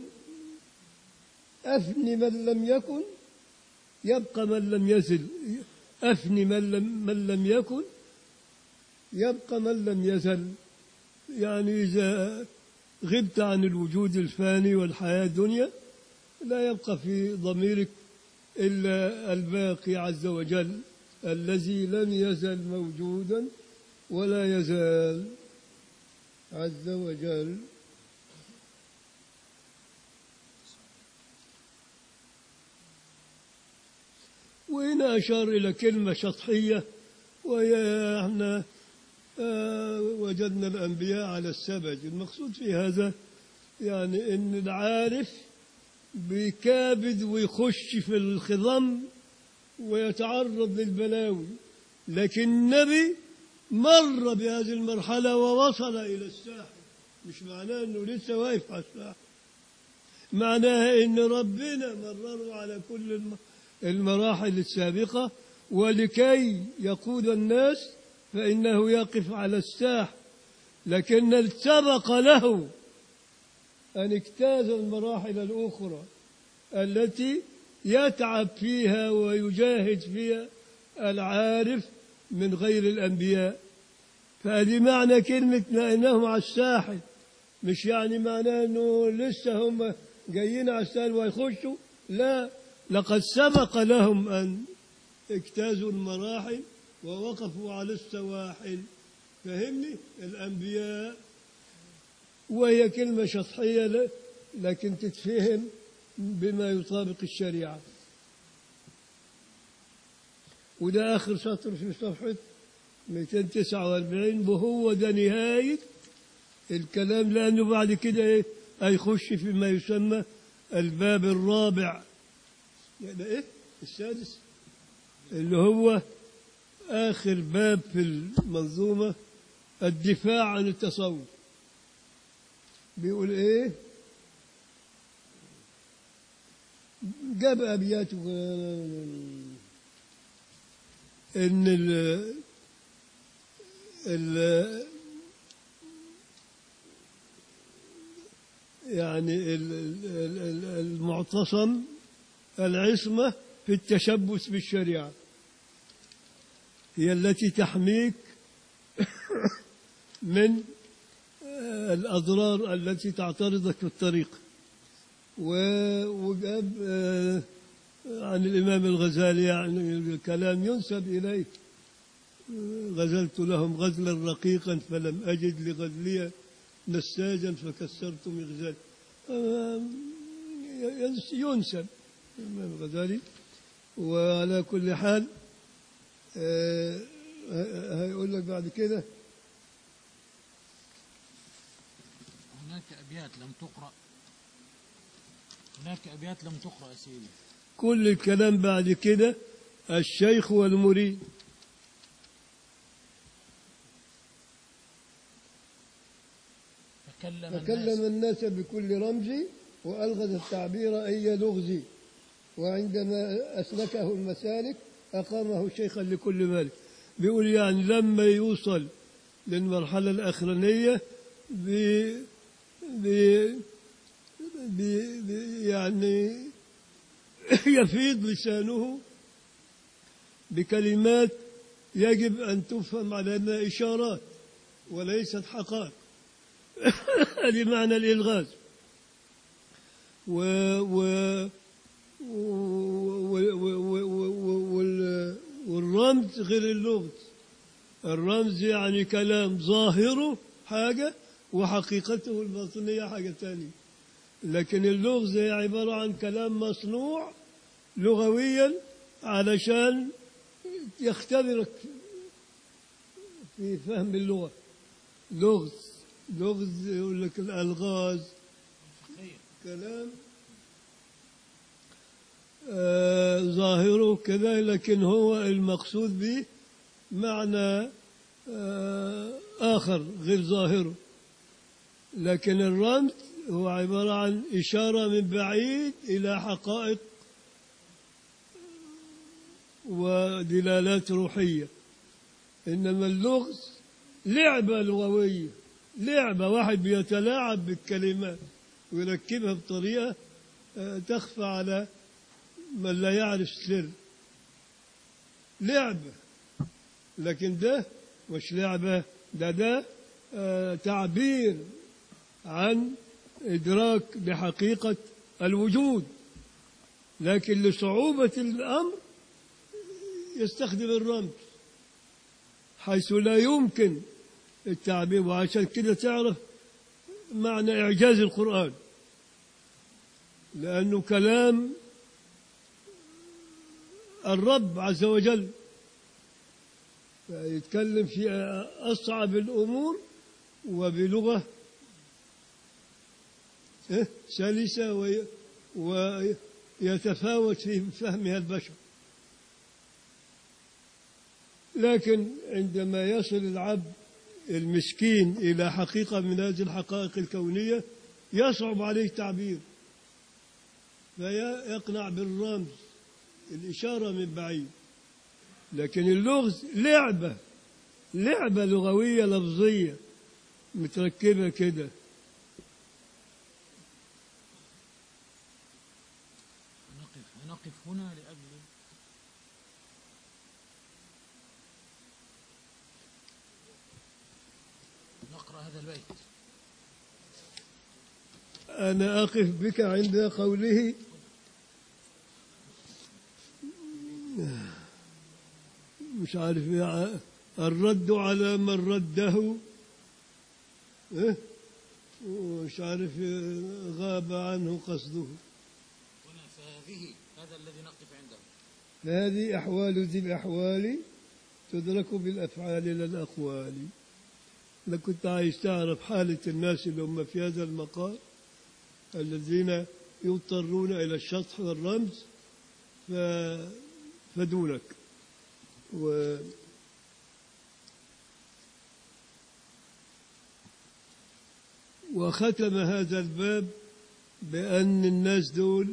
أفن من لم يكن يبقى من لم يزل أفن من لم, من لم يكن يبقى من لم يزل يعني إذا غبت عن الوجود الفاني والحياة الدنيا لا يبقى في ضميرك إلا الباقي عز وجل الذي لم يزل موجودا ولا يزال عز وجل وهنا أشار إلى كلمة شطحية وهي احنا آه، وجدنا الأنبياء على السبج المقصود في هذا يعني إن العارف بيكابد ويخش في الخضم ويتعرض للبلاوي لكن النبي مر بهذه المرحلة ووصل إلى الساحل مش معناه أنه لسه واقف على الساحل معناها أن ربنا مرره على كل الم- المراحل السابقة ولكي يقود الناس فإنه يقف على الساحل لكن سبق له أن اجتاز المراحل الأخرى التي يتعب فيها ويجاهد فيها العارف من غير الأنبياء فهذه معنى كلمة إنهم على الساحل مش يعني معناه أنه لسه هم جايين على الساحل ويخشوا لا لقد سبق لهم أن اجتازوا المراحل ووقفوا على السواحل فهمني الأنبياء وهي كلمة شطحية ل- لكن تتفهم بما يطابق الشريعة وده آخر سطر في صفحة 249 وهو ده نهاية الكلام لأنه بعد كده إيه هيخش فيما يسمى الباب الرابع يعني إيه السادس اللي هو آخر باب في المنظومة الدفاع عن التصوف بيقول ايه جاب ابيات و- ان ال ال يعني ال- ال- ال- المعتصم العصمة في التشبث بالشريعة هي التي تحميك من الأضرار التي تعترضك في الطريق و- وجاب آه، عن الإمام الغزالي يعني كلام ينسب إليه غزلت لهم غزلا رقيقا فلم أجد لغزلي نساجا فكسرت مغزال آه، ينسب الإمام الغزالي وعلى كل حال آه، هيقول لك بعد كده هناك أبيات لم تقرأ هناك أبيات لم تقرأ يا سيدي كل الكلام بعد كده الشيخ والمريد تكلم فكلم الناس الناس بكل رمز وألغز التعبير أي لغز وعندما أسلكه المسالك أقامه شيخا لكل مالك بيقول يعني لما يوصل للمرحلة الأخرانية ب ب ب ب يعني يفيض لسانه بكلمات يجب أن تفهم على أنها إشارات وليست حقائق هذه معنى الإلغاز و و و- و- و- و- وال- والرمز غير اللغز الرمز يعني كلام ظاهره حاجة وحقيقته الباطنية حاجة ثانية لكن اللغز هي عبارة عن كلام مصنوع لغويا علشان يختبرك في فهم اللغة لغز لغز يقول لك الألغاز خير كلام آه ظاهره كذا لكن هو المقصود به معنى آه آخر غير ظاهره لكن الرمز هو عبارة عن إشارة من بعيد إلى حقائق ودلالات روحية إنما اللغز لعبة لغوية لعبة واحد بيتلاعب بالكلمات ويركبها بطريقة آه، تخفى على من لا يعرف السر لعبة لكن ده مش لعبة ده ده آه، تعبير عن إدراك بحقيقة الوجود لكن لصعوبة الأمر يستخدم الرمز حيث لا يمكن التعبير وعشان كده تعرف معنى إعجاز القرآن لأنه كلام الرب عز وجل يتكلم في أصعب الأمور وبلغة إيه؟ سلسة وي- ويتفاوت في فهمها البشر لكن عندما يصل العبد المسكين إلى حقيقة من هذه الحقائق الكونية يصعب عليه التعبير فيقنع بالرمز الإشارة من بعيد لكن اللغز لعبة لعبة لغوية لفظية متركبة كده نقف نقف هنا لأجل نقرأ هذا البيت أنا أقف بك عند قوله مش عارف إيه، الرد على من رده إيه؟ ومش عارف إيه، غاب عنه قصده هنا فهذه هذا الذي نقف عنده هذه أحوال ذي الأحوال تدرك بالأفعال لا الأقوال لو كنت عايز تعرف حالة الناس اللي هم في هذا المقام الذين يضطرون إلى الشطح والرمز ف... فدونك و... وختم هذا الباب بأن الناس دول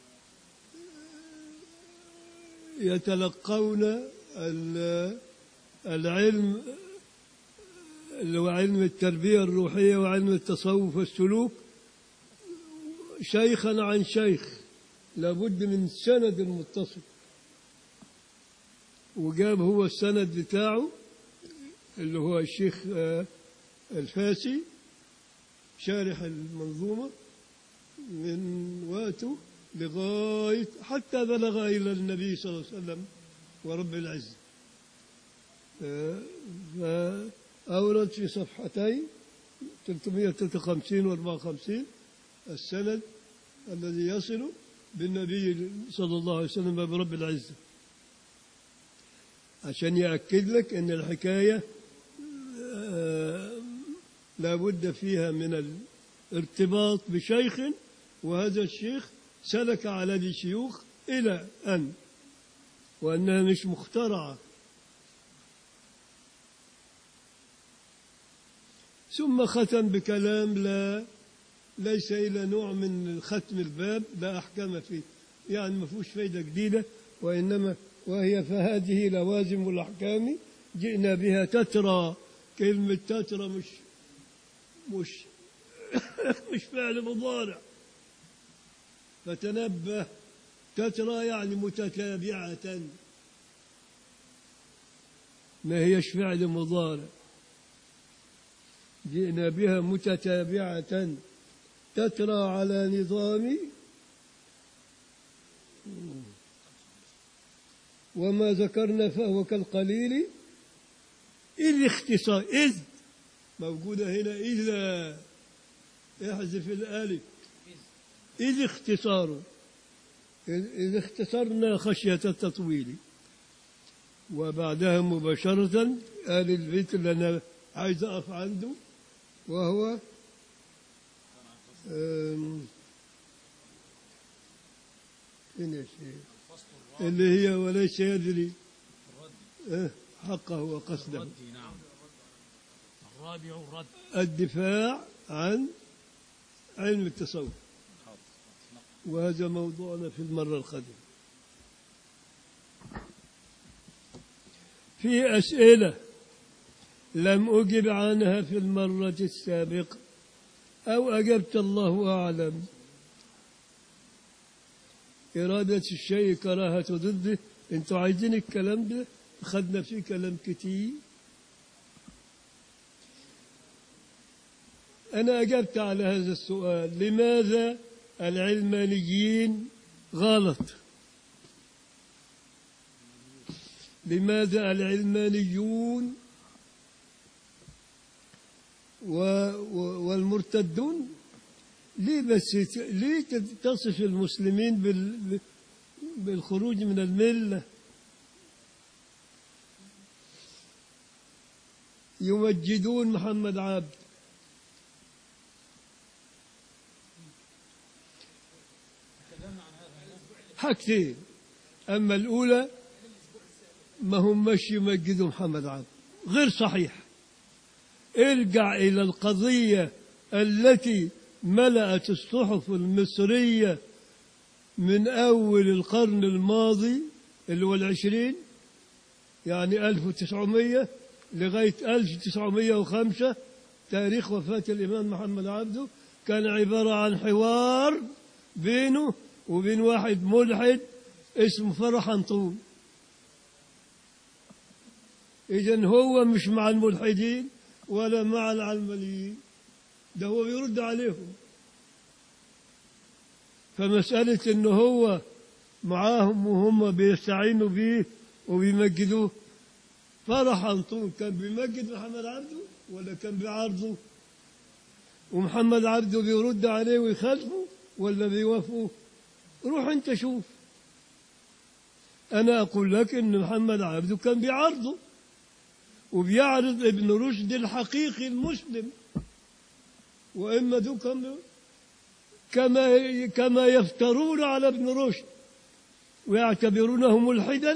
يتلقون ال- العلم اللي هو علم التربية الروحية وعلم التصوف والسلوك شيخا عن شيخ لابد من سند متصل وجاب هو السند بتاعه اللي هو الشيخ آه، الفاسي شارح المنظومة من وقته لغاية حتى بلغ إلى النبي صلى الله عليه وسلم ورب العزة آه، فأورد في صفحتين 353 و 54 السند الذي يصل بالنبي صلى الله عليه وسلم برب العزة عشان يأكد لك أن الحكاية آه، لا بد فيها من الارتباط بشيخ وهذا الشيخ سلك على ذي شيوخ إلى أن وأنها مش مخترعة ثم ختم بكلام لا ليس إلى نوع من ختم الباب لا أحكام فيه يعني ما فيهوش فايدة جديدة وإنما وهي فهذه لوازم الأحكام جئنا بها تترى كلمة تترى مش مش مش فعل مضارع فتنبه تترى يعني متتابعة ما هيش فعل مضارع جئنا بها متتابعة تترى على نظام وما ذكرنا فهو كالقليل إذ اختصار إذ موجودة هنا إذا احذف الألف إذ اختصاره إذ اختصرنا خشية التطويل وبعدها مباشرة آل البيت اللي أنا عايز أقف عنده وهو أم، فين يا شيخ الفصل الرابع اللي هي وليس يدري الرد أه، حقه وقصده الرد نعم الرابع الرد الدفاع عن علم التصوف حاضر وهذا موضوعنا في المرة القادمة في أسئلة لم أجب عنها في المرة السابقة أو أجبت الله أعلم إرادة الشيء كراهة ضده أنتوا عايزين الكلام ده أخذنا فيه كلام كتير أنا أجبت على هذا السؤال لماذا العلمانيين غلط لماذا العلمانيون و و والمرتدون ليه بس يت- ليه تصف المسلمين بال بالخروج من المله يمجدون محمد عبد حاجتين أما الأولى ما هم مش يمجدوا محمد عبد غير صحيح ارجع إلى القضية التي ملأت الصحف المصرية من أول القرن الماضي اللي هو العشرين يعني 1900 لغاية 1905 تاريخ وفاة الإمام محمد عبده كان عبارة عن حوار بينه وبين واحد ملحد اسمه فرح انطون إذا هو مش مع الملحدين ولا مع العلمانيين ده هو بيرد عليهم فمسألة إنه هو معاهم وهم بيستعينوا بيه وبيمجدوه فرح انطون كان بيمجد محمد عبده ولا كان بيعارضه ومحمد عبده بيرد عليه ويخالفه ولا بيوافقه روح انت شوف انا اقول لك ان محمد عبده كان بيعارضه وبيعرض ابن رشد الحقيقي المسلم واما دول كانوا كما كما يفترون على ابن رشد ويعتبرونه ملحدا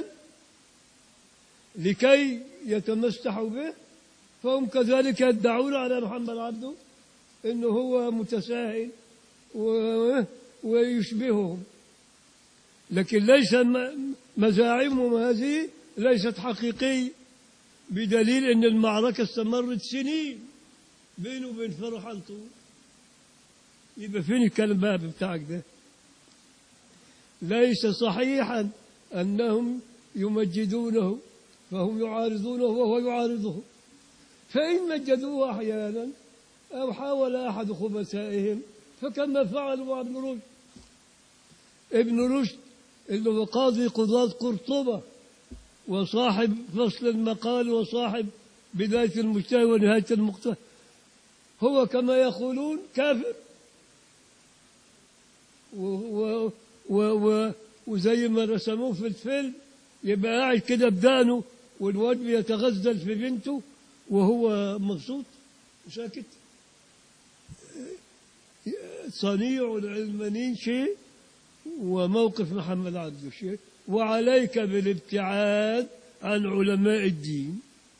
لكي يتمسحوا به فهم كذلك يدعون على محمد عبده انه هو متساهل و- ويشبههم لكن ليس م- مزاعمهم هذه ليست حقيقية بدليل ان المعركة استمرت سنين بينه وبين فرح الطول يبقى فين الكلام بقى بتاعك ده ليس صحيحا انهم يمجدونه فهم يعارضونه وهو يعارضهم فإن مجدوه أحيانا أو حاول أحد خبثائهم فكما فعلوا مع ابن رشد ابن رشد اللي هو قاضي قضاة قرطبة وصاحب فصل المقال وصاحب بداية المجتهد ونهاية المقتهد هو كما يقولون كافر و و و و وزي ما رسموه في الفيلم يبقى قاعد كده بدانه والواد بيتغزل في بنته وهو مبسوط وساكت صنيع العلمانيين شيء وموقف محمد عبده شيء وعليك بالابتعاد عن علماء الدين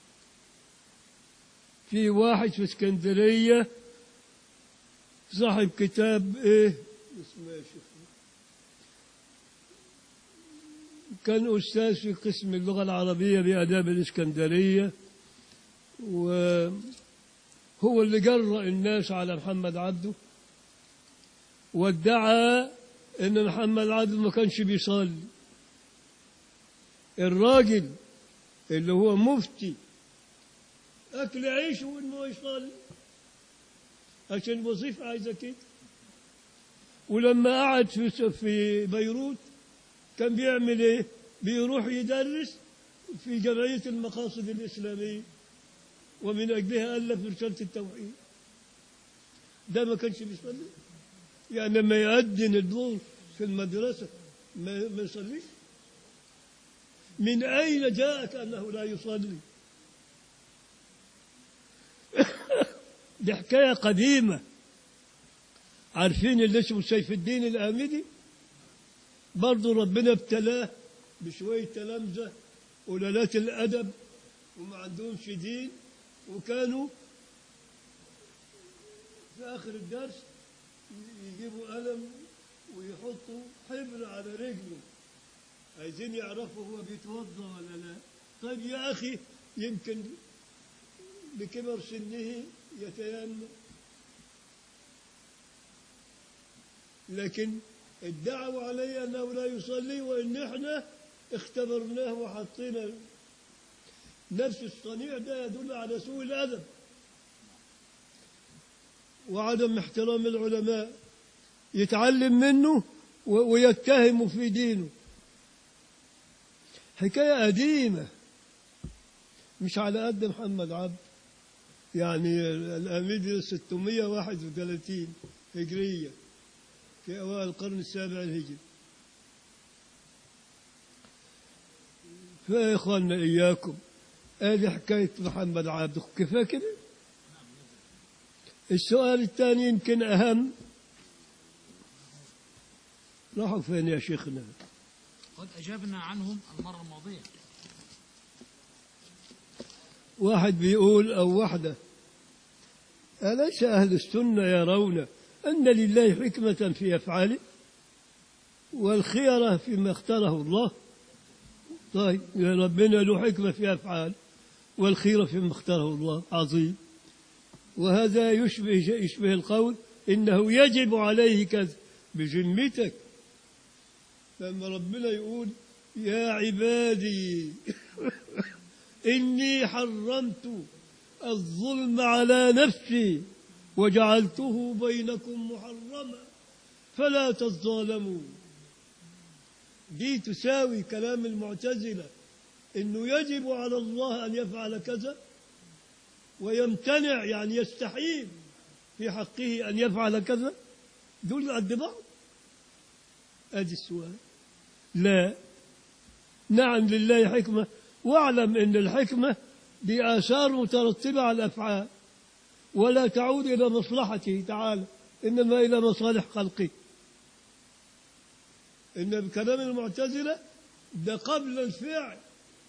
في واحد في اسكندرية صاحب كتاب ايه اسمه يا شيخ كان أستاذ في قسم اللغة العربية بآداب الإسكندرية وهو اللي جرأ الناس على محمد عبده وادعى ان محمد عبده ما كانش بيصلي الراجل اللي هو مفتي اكل عيشه وانه يصلي عشان الوظيفه عايزه كده ولما قعد في في بيروت كان بيعمل ايه؟ بيروح يدرس في جمعيه المقاصد الاسلاميه ومن اجلها الف رساله التوحيد ده ما كانش بيصلي يعني لما يؤذن الظهر في المدرسة ما ما يصليش من أين جاءك أنه لا يصلي دي حكاية قديمة عارفين اللي اسمه سيف الدين الآمدي برضه ربنا ابتلاه بشوية تلامذة قلالات الأدب وما عندهمش دين وكانوا في آخر الدرس يجيبوا قلم ويحطوا حبر على رجله عايزين يعرفوا هو بيتوضا ولا لا طيب يا أخي يمكن بكبر سنه يتيمم لكن ادعوا عليه أنه لا يصلي وإن إحنا اختبرناه وحطينا نفس الصنيع ده يدل على سوء الأدب وعدم احترام العلماء يتعلم منه ويتهم في دينه حكاية قديمة مش على قد محمد عبد يعني الأميدي 631 هجرية في أوائل القرن السابع الهجري فيا إخواننا إياكم هذه حكاية محمد عبد كيف كده السؤال الثاني يمكن أهم راحوا فين يا شيخنا قد أجبنا عنهم المرة الماضية واحد بيقول أو واحدة أليس أهل السنة يرون أن لله حكمة في أفعاله والخيرة فيما اختاره الله طيب يا ربنا له حكمة في أفعاله والخيرة فيما اختاره الله عظيم وهذا يشبه يشبه القول إنه يجب عليه كذا بذمتك لما ربنا يقول يا عبادي إني حرمت الظلم على نفسي وجعلته بينكم محرما فلا تظالموا دي تساوي كلام المعتزلة إنه يجب على الله أن يفعل كذا ويمتنع يعني يستحيل في حقه أن يفعل كذا دول قد بعض أدي السؤال لا نعم لله حكمة واعلم أن الحكمة دي آثار مترتبة على الأفعال ولا تعود إلى مصلحته تعالى إنما إلى مصالح خلقه إن بكلام المعتزلة ده قبل الفعل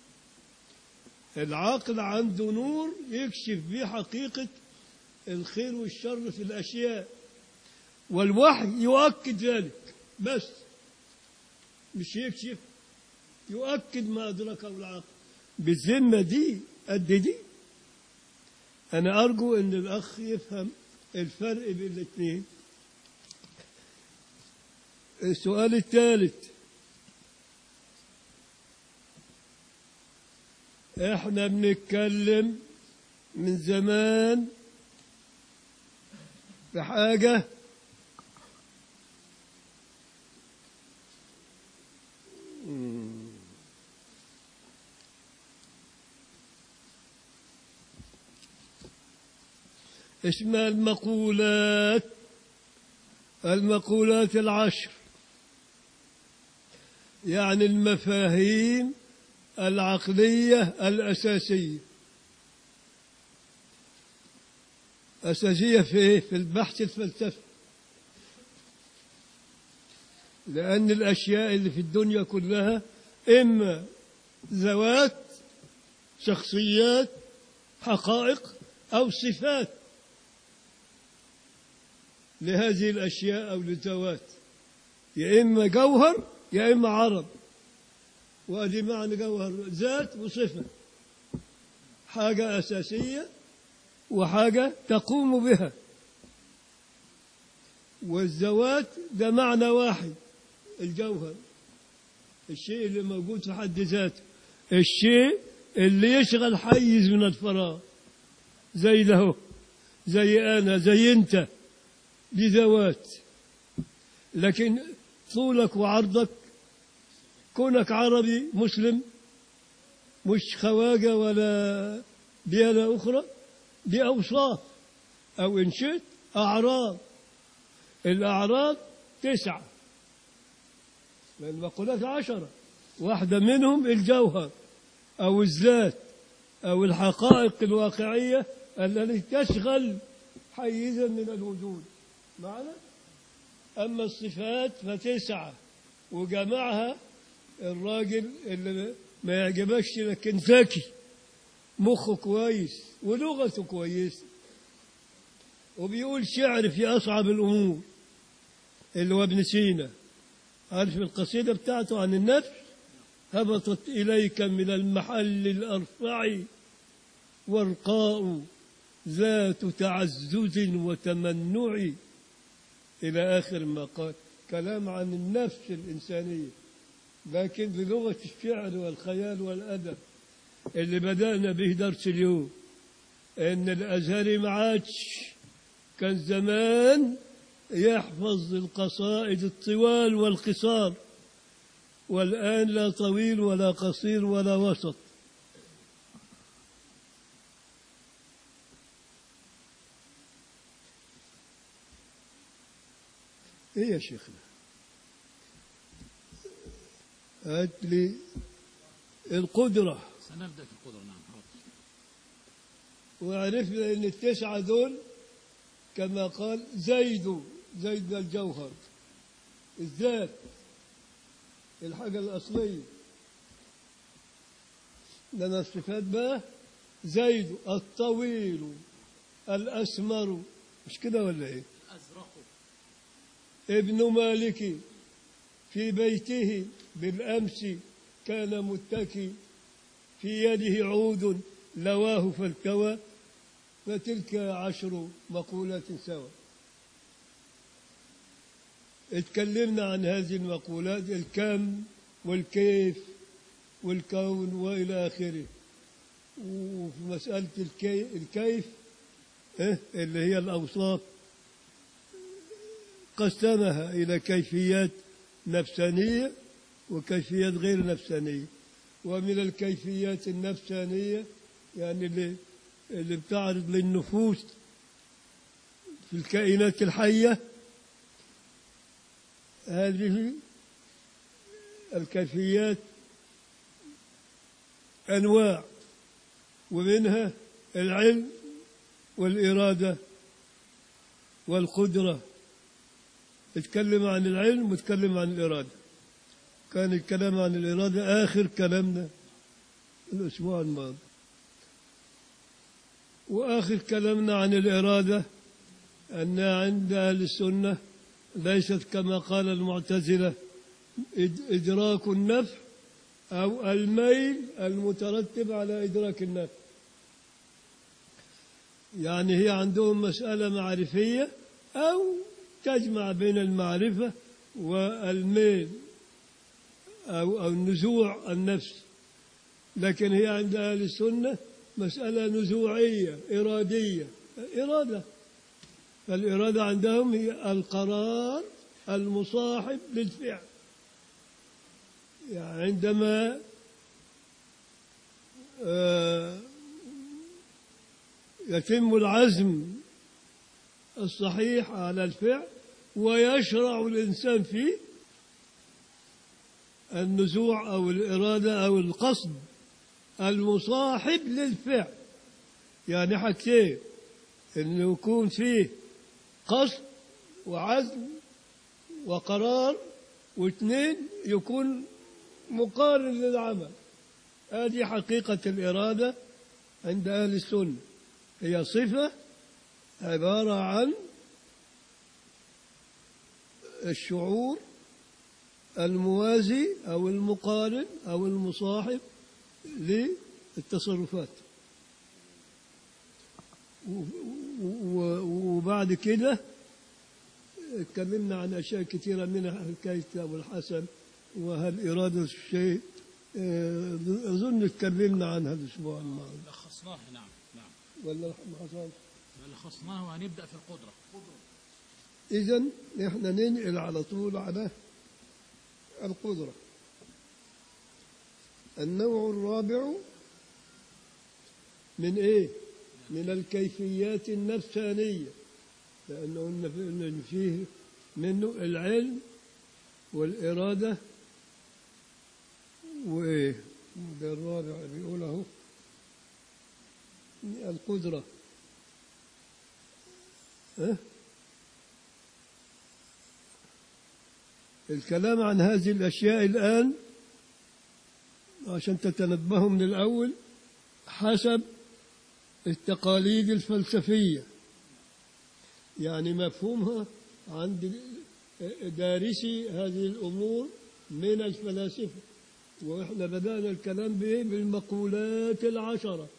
العقل عنده نور يكشف به حقيقة الخير والشر في الأشياء والوحي يؤكد ذلك بس مش يكشف يؤكد ما أدركه العقل بالذمة دي قد دي أنا أرجو أن الأخ يفهم الفرق بين الاثنين السؤال الثالث احنا بنتكلم من زمان في حاجة اسمها المقولات المقولات العشر يعني المفاهيم العقلية الأساسية أساسية في إيه؟ في البحث الفلسفي لأن الأشياء اللي في الدنيا كلها إما ذوات شخصيات حقائق أو صفات لهذه الأشياء أو للذوات يا إما جوهر يا إما عرض وأدي معنى جوهر ذات وصفة حاجة أساسية وحاجة تقوم بها والذوات ده معنى واحد الجوهر الشيء اللي موجود في حد ذاته الشيء اللي يشغل حيز من الفراغ زي ده هو، زي أنا زي أنت دي ذوات لكن طولك وعرضك كونك عربي مسلم مش خواجة ولا ديانة أخرى دي أوصاف أو إن شئت أعراض الأعراض تسعة من المقولات عشرة واحدة منهم الجوهر أو الذات أو الحقائق الواقعية التي تشغل حيزا من الوجود معنا أما الصفات فتسعة وجمعها الراجل اللي ما يعجبكش لكن ذكي مخه كويس ولغته كويسة وبيقول شعر في أصعب الأمور اللي هو ابن سينا عارف القصيدة بتاعته عن النفس هبطت إليك من المحل الأرفع ورقاء ذات تعزز وتمنع إلى آخر ما قال كلام عن النفس الإنسانية لكن بلغة الشعر والخيال والأدب اللي بدأنا به درس اليوم إن الأزهري ما عادش كان زمان يحفظ القصائد الطوال والقصار والآن لا طويل ولا قصير ولا وسط ايه يا شيخنا هات لي القدرة سنبدأ في القدرة نعم حاضر وعرفنا ان التسعة دول كما قال زيد زيد الجوهر الذات الحاجة الأصلية لنا الصفات بقى زيد الطويل الأسمر مش كده ولا ايه الأزرق ابن مالك في بيته بالأمس كان متكي في يده عود لواه فالكوى فتلك عشر مقولات سوا اتكلمنا عن هذه المقولات الكم والكيف والكون وإلى آخره وفي مسألة الكي الكيف إيه، اللي هي الأوصاف قسمها إلى كيفيات نفسانية وكيفيات غير نفسانية ومن الكيفيات النفسانية يعني اللي, اللي بتعرض للنفوس في الكائنات الحية هذه الكيفيات أنواع ومنها العلم والإرادة والقدرة اتكلم عن العلم واتكلم عن الإرادة كان الكلام عن الإرادة آخر كلامنا الأسبوع الماضي وآخر كلامنا عن الإرادة أن عند أهل السنة ليست كما قال المعتزلة إد- إدراك النفع أو الميل المترتب على إدراك النفع يعني هي عندهم مسألة معرفية أو تجمع بين المعرفة والميل أو أو نزوع النفس لكن هي عند أهل السنة مسألة نزوعية إرادية إرادة فالإرادة عندهم هي القرار المصاحب للفعل يعني عندما آه، يتم العزم الصحيح على الفعل ويشرع الإنسان فيه النزوع أو الإرادة أو القصد المصاحب للفعل يعني حاجتين إنه يكون فيه قصد وعزم وقرار واثنين يكون مقارن للعمل هذه حقيقة الإرادة عند أهل السنة هي صفة عبارة عن الشعور الموازي أو المقارن أو المصاحب للتصرفات و- و- وبعد كده اتكلمنا عن أشياء كثيرة منها حكاية أبو الحسن وهل إرادة الشيء آه، أظن اتكلمنا عنها الأسبوع الماضي لخصناه نعم نعم ولا ما حصل؟ لخصناه وهنبدأ في القدرة إذا إحنا ننقل على طول على القدرة النوع الرابع من إيه؟ من الكيفيات النفسانية لأنه قلنا في- إن فيه منه العلم والإرادة وإيه؟ ده الرابع بيقول أهو القدرة ها؟ الكلام عن هذه الأشياء الآن عشان تتنبهوا من الأول حسب التقاليد الفلسفية يعني مفهومها عند دارسي هذه الأمور من الفلاسفة وإحنا بدأنا الكلام بإيه بالمقولات العشرة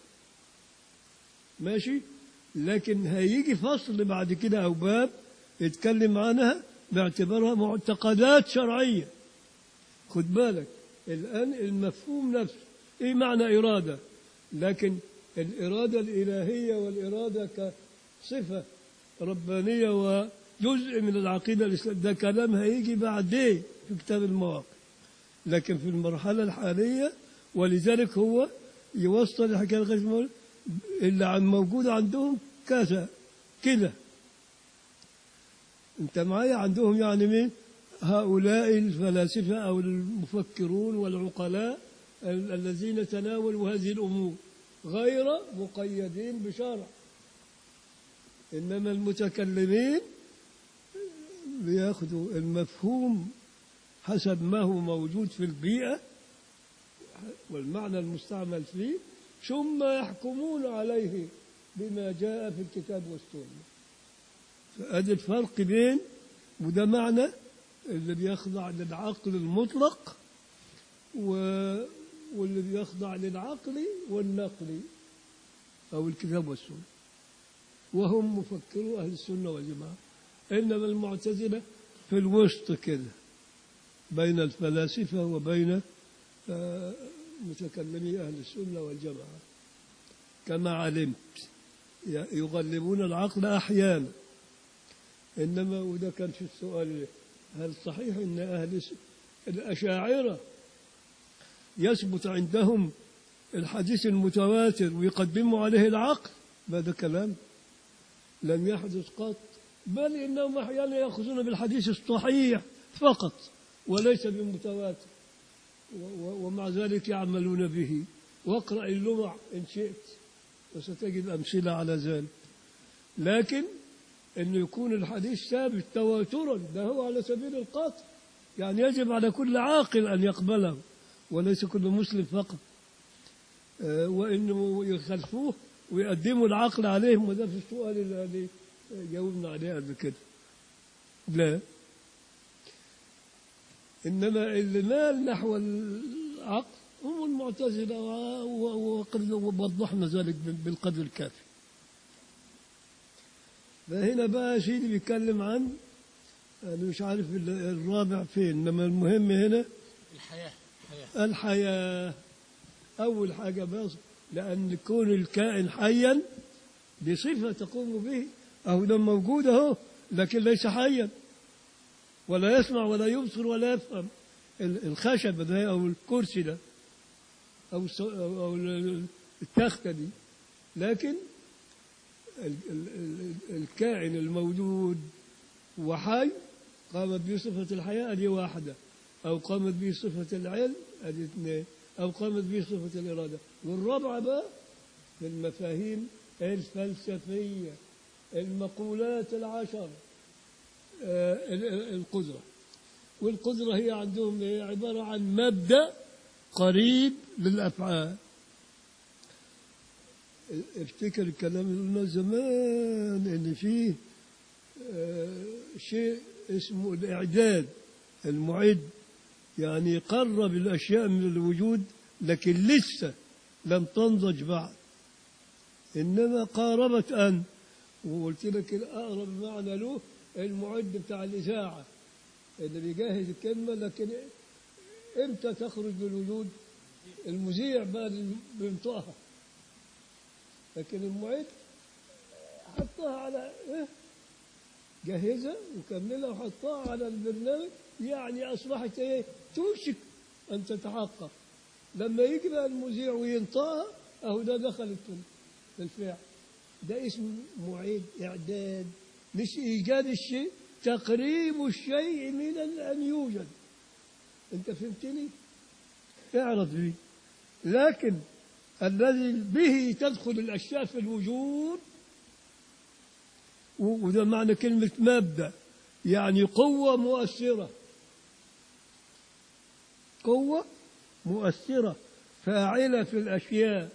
ماشي لكن هيجي فصل بعد كده أو باب يتكلم عنها باعتبارها معتقدات شرعية خد بالك الآن المفهوم نفسه إيه معنى إرادة لكن الإرادة الإلهية والإرادة كصفة ربانية وجزء من العقيدة الإسلامية ده كلام هيجي بعدين في كتاب المواقف لكن في المرحلة الحالية ولذلك هو يوصل الحكاية لغاية ما يقول اللي عن موجود عندهم كذا كده انت معايا عندهم يعني مين هؤلاء الفلاسفة أو المفكرون والعقلاء ال- الذين تناولوا هذه الأمور غير مقيدين بشرع إنما المتكلمين بياخذوا المفهوم حسب ما هو موجود في البيئة والمعنى المستعمل فيه ثم يحكمون عليه بما جاء في الكتاب والسنة فأدي الفرق بين وده معنى اللي بيخضع للعقل المطلق و... واللي بيخضع للعقل والنقل أو الكتاب والسنة وهم مفكرو أهل السنة والجماعة إنما المعتزلة في الوسط كده بين الفلاسفة وبين آه، متكلمي أهل السنة والجماعة كما علمت ي- يغلبون العقل أحيانا إنما وده كان في السؤال هل صحيح أن أهل الس- الأشاعرة يثبت عندهم الحديث المتواتر ويقدموا عليه العقل هذا كلام لم يحدث قط بل إنهم أحيانا يأخذون بالحديث الصحيح فقط وليس بالمتواتر و- و- ومع ذلك يعملون به واقرأ اللمع إن شئت وستجد أمثلة على ذلك لكن أنه يكون الحديث ثابت تواترا ده هو على سبيل القطع يعني يجب على كل عاقل أن يقبله وليس كل مسلم فقط آه، وأنه يخلفوه ويقدموا العقل عليهم وده في السؤال الذي جاوبنا عليه قبل كده لا إنما اللي مال نحو العقل هم المعتزلة و- و- وقد وضحنا ذلك بالقدر الكافي فهنا بقى يا سيدي بيتكلم عن أنا مش عارف ال- الرابع فين إنما المهم هنا الحياة الحياة الحياة أول حاجة بس لأن كون الكائن حيا بصفة تقوم به أهو ده موجود أهو لكن ليس حيا ولا يسمع ولا يبصر ولا يفهم ال- الخشب ده أو الكرسي ده أو الس- أو أو ال- التختة دي لكن ال- ال- ال- الكائن الموجود وحي قامت به صفة الحياة هذه واحدة أو قامت به صفة العلم هذه اثنين أو قامت به صفة الإرادة والرابعة بقى في المفاهيم الفلسفية المقولات العشر آه، ال- ال- القدرة والقدرة هي عندهم إيه؟ عبارة عن مبدأ قريب للأفعال افتكر الكلام اللي قلنا زمان ان فيه آه، شيء اسمه الاعداد المعد يعني يقرب الاشياء من الوجود لكن لسه لم تنضج بعد انما قاربت ان وقلت لك الاقرب معنى له المعد بتاع الاذاعه اللي بيجهز الكلمه لكن امتى تخرج للوجود المذيع بقى اللي بينطقها لكن المعد حطها على إيه؟ جهزها وكملها وحطها على البرنامج يعني أصبحت إيه توشك أن تتحقق لما يجي بقى المذيع وينطقها أهو ده دخلت في في الفعل ده اسمه معيد إعداد مش إيجاد الشيء تقريب الشيء من أن يوجد أنت فهمتني؟ اعرف لي لكن الذي به تدخل الأشياء في الوجود و- وده معنى كلمة مبدأ يعني قوة مؤثرة قوة مؤثرة فاعلة في الأشياء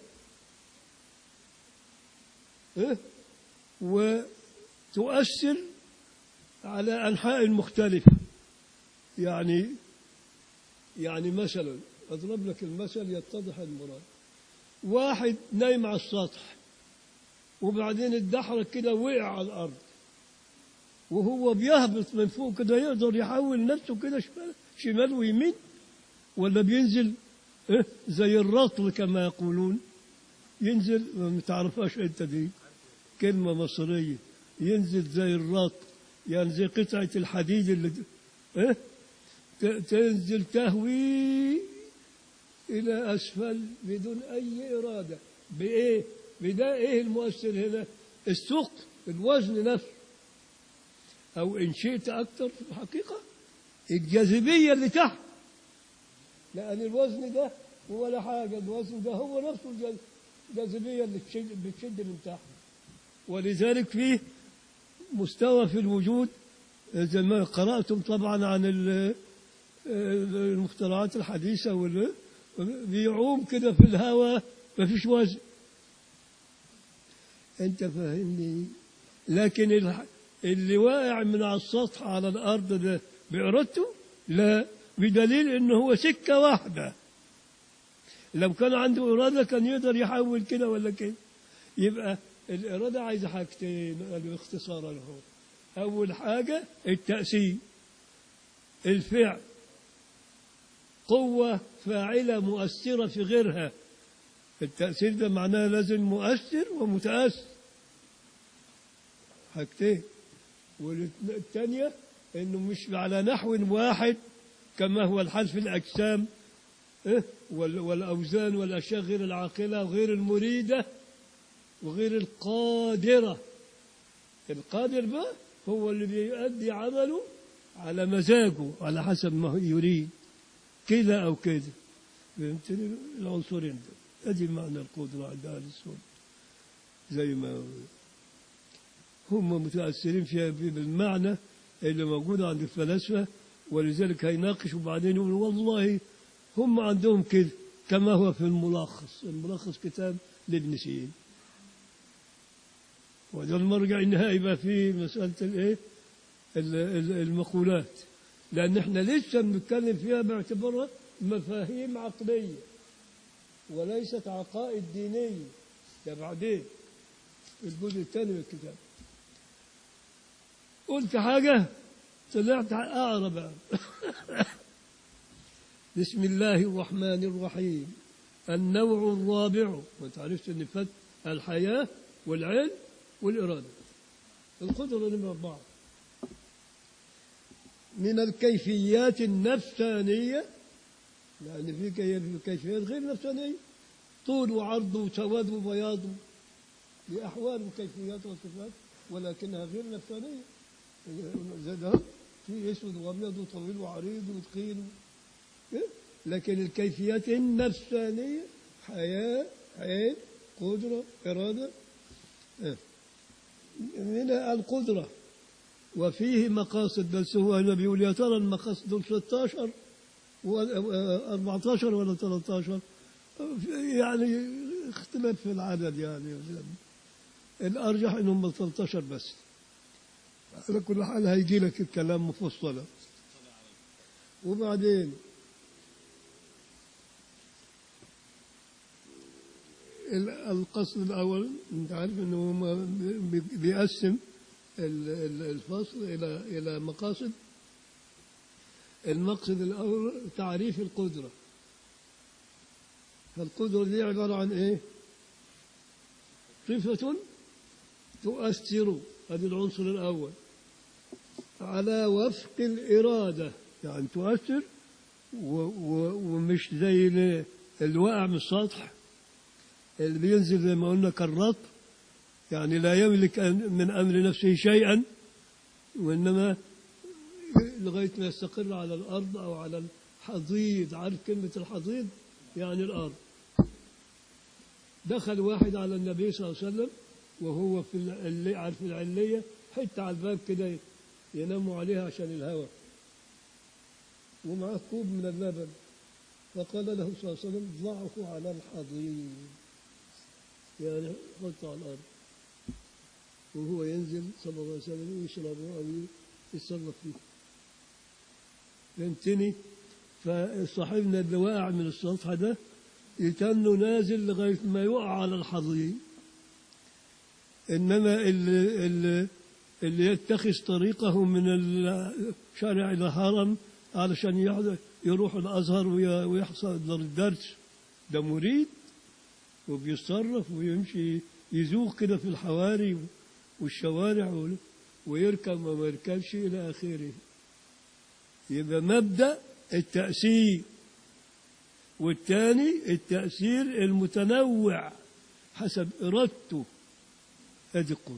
إيه؟ وتؤثر على أنحاء مختلفة يعني يعني مثلا أضرب لك المثل يتضح المراد واحد نايم على السطح وبعدين اتدحرج كده وقع على الأرض وهو بيهبط من فوق كده يقدر يحول نفسه كده شمال, شمال ويمين ولا بينزل إيه زي الرطل كما يقولون ينزل ما تعرفهاش انت دي كلمة مصرية ينزل زي الرطل يعني زي قطعة الحديد اللي إيه ت- تنزل تهوي إلى أسفل بدون أي إرادة بإيه؟ بده إيه المؤثر هنا؟ الثقل الوزن نفسه أو إن شئت أكثر في الحقيقة الجاذبية اللي تحت لأن الوزن ده هو ولا حاجة الوزن ده هو نفسه الجاذ- الجاذبية اللي تشد بتشد من تحت ولذلك فيه مستوى في الوجود زي ما قرأتم طبعا عن ال- المخترعات الحديثة وال بيعوم كده في الهواء ما فيش وزن انت فاهمني لكن الح- اللي واقع من على السطح على الارض ده بإرادته لا بدليل انه هو سكة واحدة لو كان عنده إرادة كان يقدر يحول كده ولا كده يبقى الإرادة عايزة حاجتين باختصارا له أول حاجة التأثير الفعل قوة فاعلة مؤثرة في غيرها التأثير ده معناه لازم مؤثر ومتأثر حاجتين والثانية انه مش على نحو واحد كما هو الحال في الأجسام إيه؟ وال- والأوزان والأشياء غير العاقلة وغير المريدة وغير القادرة القادر بقى هو اللي بيؤدي عمله على مزاجه على حسب ما هو يريد كده أو كده فهمتني العنصرين ده ادي معنى القدرة عند أهل السنة زي ما هم متأثرين فيها بالمعنى اللي موجود عند الفلاسفة ولذلك هيناقشوا بعدين يقولوا والله هم عندهم كده كما هو في الملخص الملخص كتاب لابن سينا وده المرجع النهائي بقى فيه مسألة الايه ال- ال- المقولات لأن احنا لسه بنتكلم فيها باعتبارها مفاهيم عقلية وليست عقائد دينية ده بعدين الجزء الثاني من الكتاب قلت حاجة طلعت أعرب بسم الله الرحمن الرحيم النوع الرابع وانت عرفت ان فات الحياة والعلم والإرادة القدرة نمرة أربعة من الكيفيات النفسانية لأن في كي- في كيفيات غير نفسانية طول وعرض وسواد وبياض لأحوال وكيفيات وصفات ولكنها غير نفسانية زي ده في اسود وابيض وطويل وعريض وتخين إيه؟ لكن الكيفيات النفسانية حياة عين قدرة إرادة إيه؟ من القدرة وفيه مقاصد بس هو هنا بيقول يا ترى المقاصد دول 16 و 14 ولا 13 يعني اختلاف في العدد يعني الأرجح إنهم 13 بس على كل حال هيجي لك الكلام مفصلا وبعدين ال- القصد الأول أنت عارف إنه هم بي- بيقسم ال- ال- الفصل إلى إلى مقاصد المقصد الأول تعريف القدرة فالقدرة دي عبارة عن إيه؟ صفة تؤثر هذا العنصر الأول على وفق الإرادة يعني تؤثر و و ومش زي ال- الواقع من السطح اللي بينزل زي ما قلنا كالرطب يعني لا يملك أن- من أمر نفسه شيئا وإنما لغاية ما يستقر على الأرض أو على الحضيض عارف كلمة الحضيض يعني الأرض دخل واحد على النبي صلى الله عليه وسلم وهو في العلية عارف العلية حتة على الباب كده يناموا عليها عشان الهواء ومعاه كوب من اللبن فقال له صلى الله عليه وسلم ضعه على الحضيض يعني حطه على الأرض وهو ينزل صلى الله عليه وسلم ويشربه أو يتصرف فيه فهمتني فصاحبنا اللي واقع من السطح ده يتنه نازل لغاية ما يقع على الحضيض إنما اللي, اللي, اللي يتخذ طريقه من الشارع إلى الهرم علشان يحضر- يروح الأزهر وي- ويحضر الدرس ده مريد وبيتصرف ويمشي يزوق كده في الحواري والشوارع وال- ويركب وما يركبش إلى آخره يبقى مبدأ التأثير والثاني التأثير المتنوع حسب إرادته هذه القدرة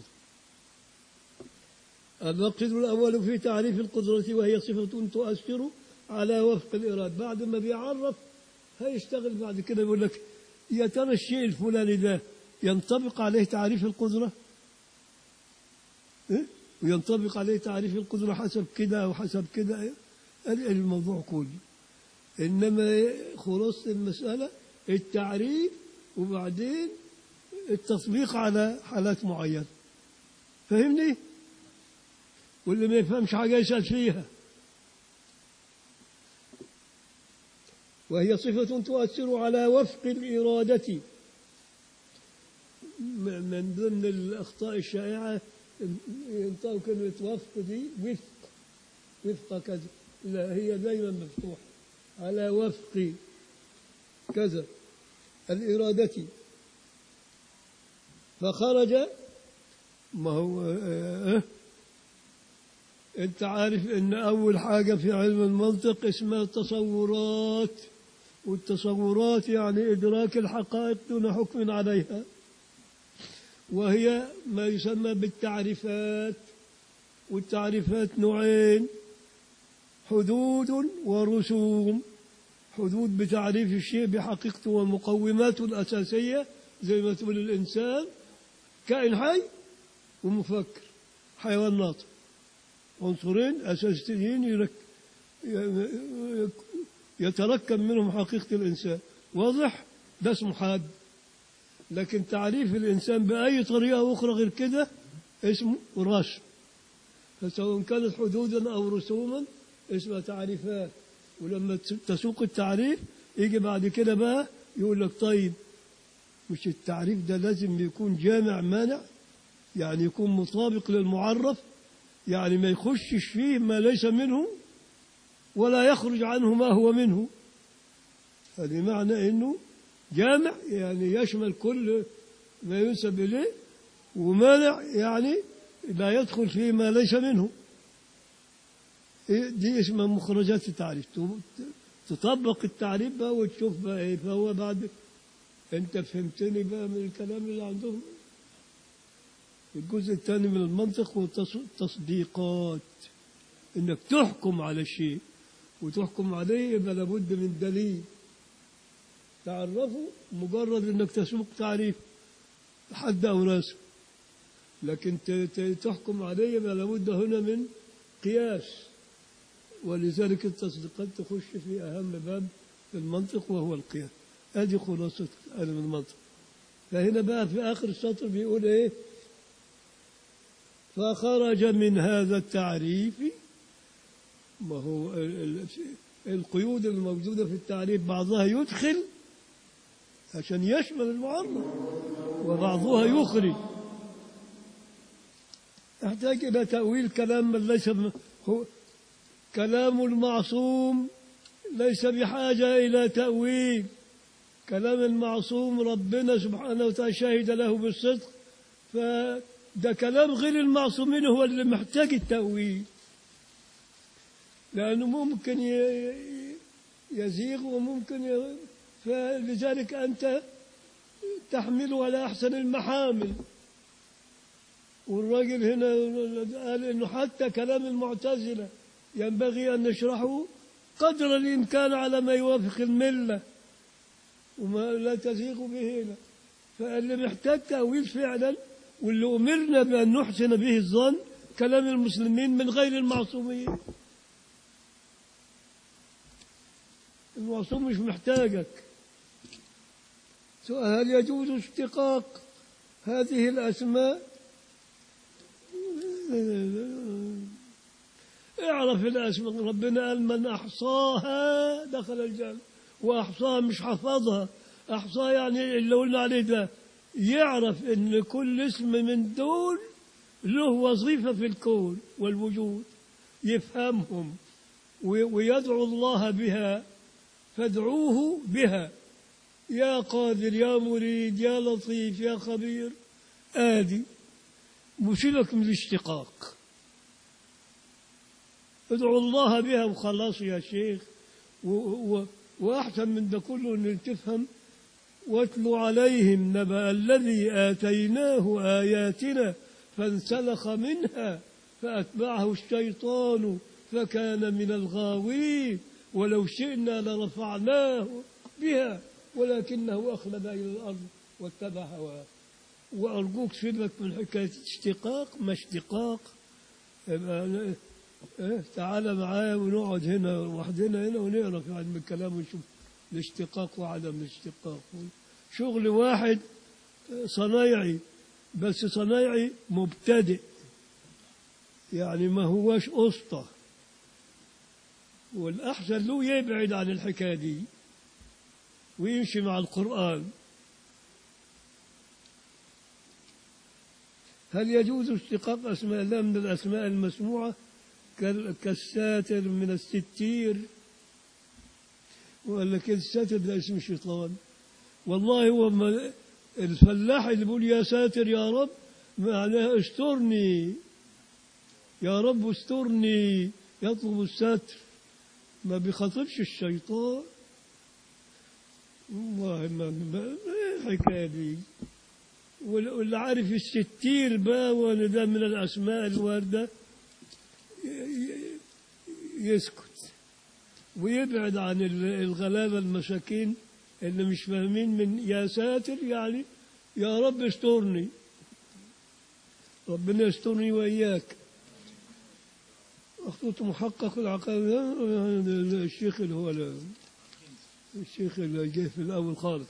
المقصد الأول في تعريف القدرة وهي صفة تؤثر على وفق الإرادة بعد ما بيعرف هيشتغل بعد كده يقول لك يا ترى الشيء الفلاني ده ينطبق عليه تعريف القدرة إيه؟ وينطبق عليه تعريف القدرة حسب كده أو حسب كده إيه؟ هذا الموضوع كله إنما خلاصة المسألة التعريف وبعدين التطبيق على حالات معينة فهمني؟ واللي ما يفهمش حاجة يسأل فيها وهي صفة تؤثر على وفق الإرادة م- من ضمن الأخطاء الشائعة ينطقوا كلمة وفق دي وفق وفق كذا لا هي دايما مفتوحة على وفق كذا الإرادة فخرج ما هو آه، آه، انت عارف ان اول حاجة في علم المنطق اسمها التصورات والتصورات يعني ادراك الحقائق دون حكم عليها وهي ما يسمى بالتعريفات والتعريفات نوعين حدود ورسوم حدود بتعريف الشيء بحقيقته ومقوماته الأساسية زي ما تقول الإنسان كائن حي ومفكر حيوان ناطق عنصرين أساسيين يرك يتركب منهم حقيقة الإنسان واضح ده اسمه حاد لكن تعريف الإنسان بأي طريقة أخرى غير كده اسمه رسم فسواء كانت حدودا أو رسوما اسمها تعريفات ولما تسوق التعريف يجي بعد كده بقى يقول لك طيب مش التعريف ده لازم يكون جامع مانع يعني يكون مطابق للمعرف يعني ما يخشش فيه ما ليس منه ولا يخرج عنه ما هو منه هذه معنى انه جامع يعني يشمل كل ما ينسب اليه ومانع يعني لا يدخل فيه ما ليس منه إيه دي اسمها مخرجات التعريف تطبق التعريف بقى وتشوف بقى ايه فهو بعد انت فهمتني بقى من الكلام اللي عندهم الجزء الثاني من المنطق هو التص- التصديقات انك تحكم على الشيء وتحكم عليه يبقى لابد من دليل تعرفه مجرد انك تسوق تعريف حد او راسه لكن ت- ت- تحكم عليه يبقى لابد هنا من قياس ولذلك التصديقات تخش في اهم باب في المنطق وهو القياس هذه خلاصه علم المنطق فهنا بقى في اخر السطر بيقول ايه فخرج من هذا التعريف ما هو ال- ال- القيود الموجودة في التعريف بعضها يدخل عشان يشمل المعرض وبعضها يخرج يحتاج إلى تأويل كلام من ليس م- هو كلام المعصوم ليس بحاجة إلى تأويل كلام المعصوم ربنا سبحانه وتعالى شهد له بالصدق فده كلام غير المعصومين هو اللي محتاج التأويل لأنه ممكن ي- ي- يزيغ وممكن ي... فلذلك أنت تحمله على أحسن المحامل والراجل هنا قال إنه حتى كلام المعتزلة ينبغي أن نشرحه قدر الإمكان على ما يوافق الملة وما لا تزيغ به لا فاللي محتاج تأويل فعلا واللي أمرنا بأن نحسن به الظن كلام المسلمين من غير المعصومين المعصوم مش محتاجك سؤال هل يجوز اشتقاق هذه الأسماء اعرف الأسماء ربنا قال من أحصاها دخل الجنة وأحصاها مش حفظها أحصاها يعني اللي قلنا عليه ده يعرف إن كل اسم من دول له وظيفة في الكون والوجود يفهمهم وي- ويدعو الله بها فادعوه بها يا قادر يا مريد يا لطيف يا خبير آدي مشيلك من الاشتقاق ادعوا الله بها وخلاص يا شيخ و و وأحسن من ده كله أن تفهم واتلو عليهم نبأ الذي آتيناه آياتنا فانسلخ منها فأتبعه الشيطان فكان من الغاوين ولو شئنا لرفعناه بها ولكنه أخلد إلى الأرض واتبع هواه وأرجوك سيبك من حكاية اشتقاق ما اشتقاق يبقى إيه تعال معايا ونقعد هنا وحدنا هنا ونقرا في علم الكلام ونشوف الاشتقاق وعدم الاشتقاق شغل واحد صنايعي بس صنايعي مبتدئ يعني ما هواش أسطى والأحسن له يبعد عن الحكاية دي ويمشي مع القرآن هل يجوز اشتقاق أسماء الله من الأسماء المسموعة كال- كالساتر من الستير ولا كده الساتر ده اسم الشيطان والله هو ما الفلاح اللي بيقول يا ساتر يا رب معناها استرني يا رب استرني يطلب الستر ما بيخاطبش الشيطان والله ما ما ما الحكايه دي وال- واللي عارف الستير بقى ولا ده من الاسماء الوارده ي- ي- يسكت ويبعد عن ال- الغلابه المساكين اللي مش فاهمين من يا ساتر يعني يا رب استرني ربنا يسترني واياك أخطوط محقق العقائد الشيخ اللي هو ال- الشيخ اللي جه في الأول خالص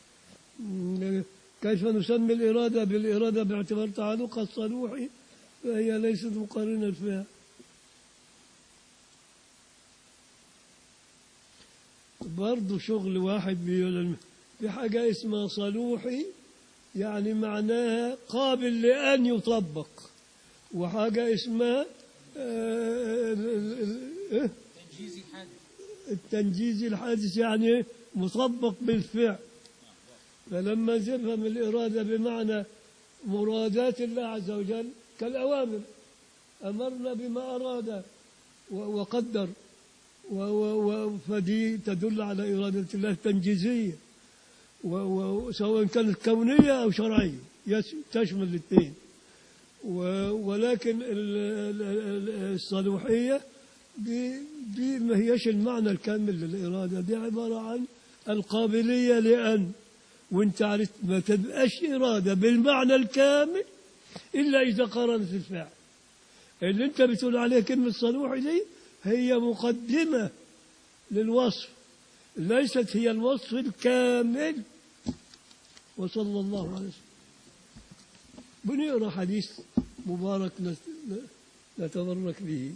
كيف نسمي الإرادة بالإرادة باعتبار تعلقها الصلوحي فهي ليست مقارنة فيها برضه شغل واحد بيقول في حاجة اسمها صلوحي يعني معناها قابل لأن يطبق وحاجة اسمها آه، ال- ال- ال- تنجيزي حادث التنجيز الحادث يعني مطبق بالفعل فلما تفهم الإرادة بمعنى مرادات الله عز وجل كالأوامر أمرنا بما أراد و- وقدر و- و- و- فدي تدل على إرادة الله التنجيزية و- و- سواء كانت كونية أو شرعية يس- تشمل الاثنين و- ولكن ال- ال- ال- الصالوحية دي, دي ما هيش المعنى الكامل للإرادة دي عبارة عن القابلية لأن وانت عرفت ما تبقاش إرادة بالمعنى الكامل إلا إذا قرنت الفعل اللي انت بتقول عليه كلمة صالوحي دي هي مقدمة للوصف ليست هي الوصف الكامل وصلى الله عليه وسلم بنقرا حديث مبارك نت- نتبرك به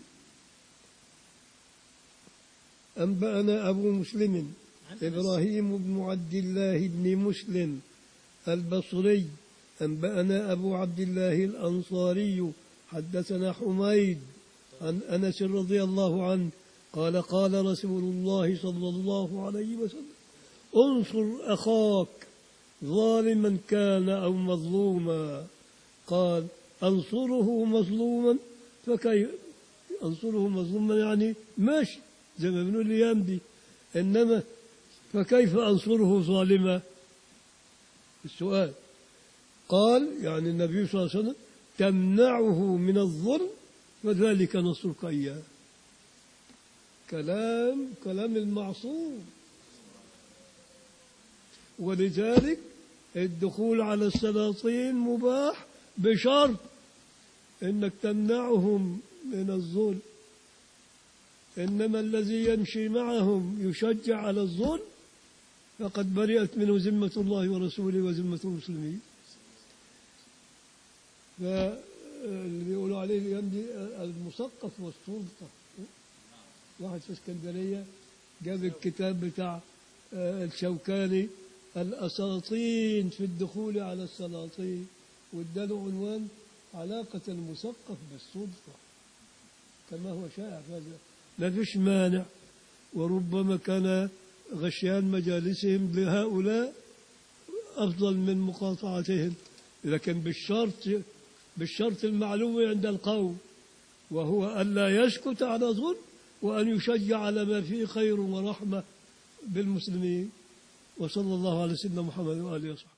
أنبأنا أبو مسلم إبراهيم بن عبد الله بن مسلم البصري أنبأنا أبو عبد الله الأنصاري حدثنا حميد عن أنس رضي الله عنه قال قال رسول الله صلى الله عليه وسلم انصر أخاك ظالما كان أو مظلوما قال أنصره مظلوما فكيف أنصره مظلوما يعني ماشي زي ما بنقول الأيام دي إنما فكيف أنصره ظالما السؤال قال يعني النبي صلى الله عليه وسلم تمنعه من الظلم وذلك نصرك إياه كلام كلام المعصوم ولذلك الدخول على السلاطين مباح بشرط انك تمنعهم من الظلم انما الذي يمشي معهم يشجع على الظلم فقد برئت منه ذمة الله ورسوله وذمة المسلمين فاللي بيقولوا عليه الأيام دي المثقف والسلطة واحد في اسكندرية جاب الكتاب بتاع آه، الشوكاني الأساطين في الدخول على السلاطين واداله عنوان علاقة المثقف بالسلطة كما هو شائع في هذا ما فيش مانع وربما كان غشيان مجالسهم لهؤلاء أفضل من مقاطعتهم لكن بالشرط بالشرط المعلوم عند القوم وهو ألا يسكت على ظلم وأن يشجع على ما فيه خير ورحمة بالمسلمين وصلى الله على سيدنا محمد وآله وصحبه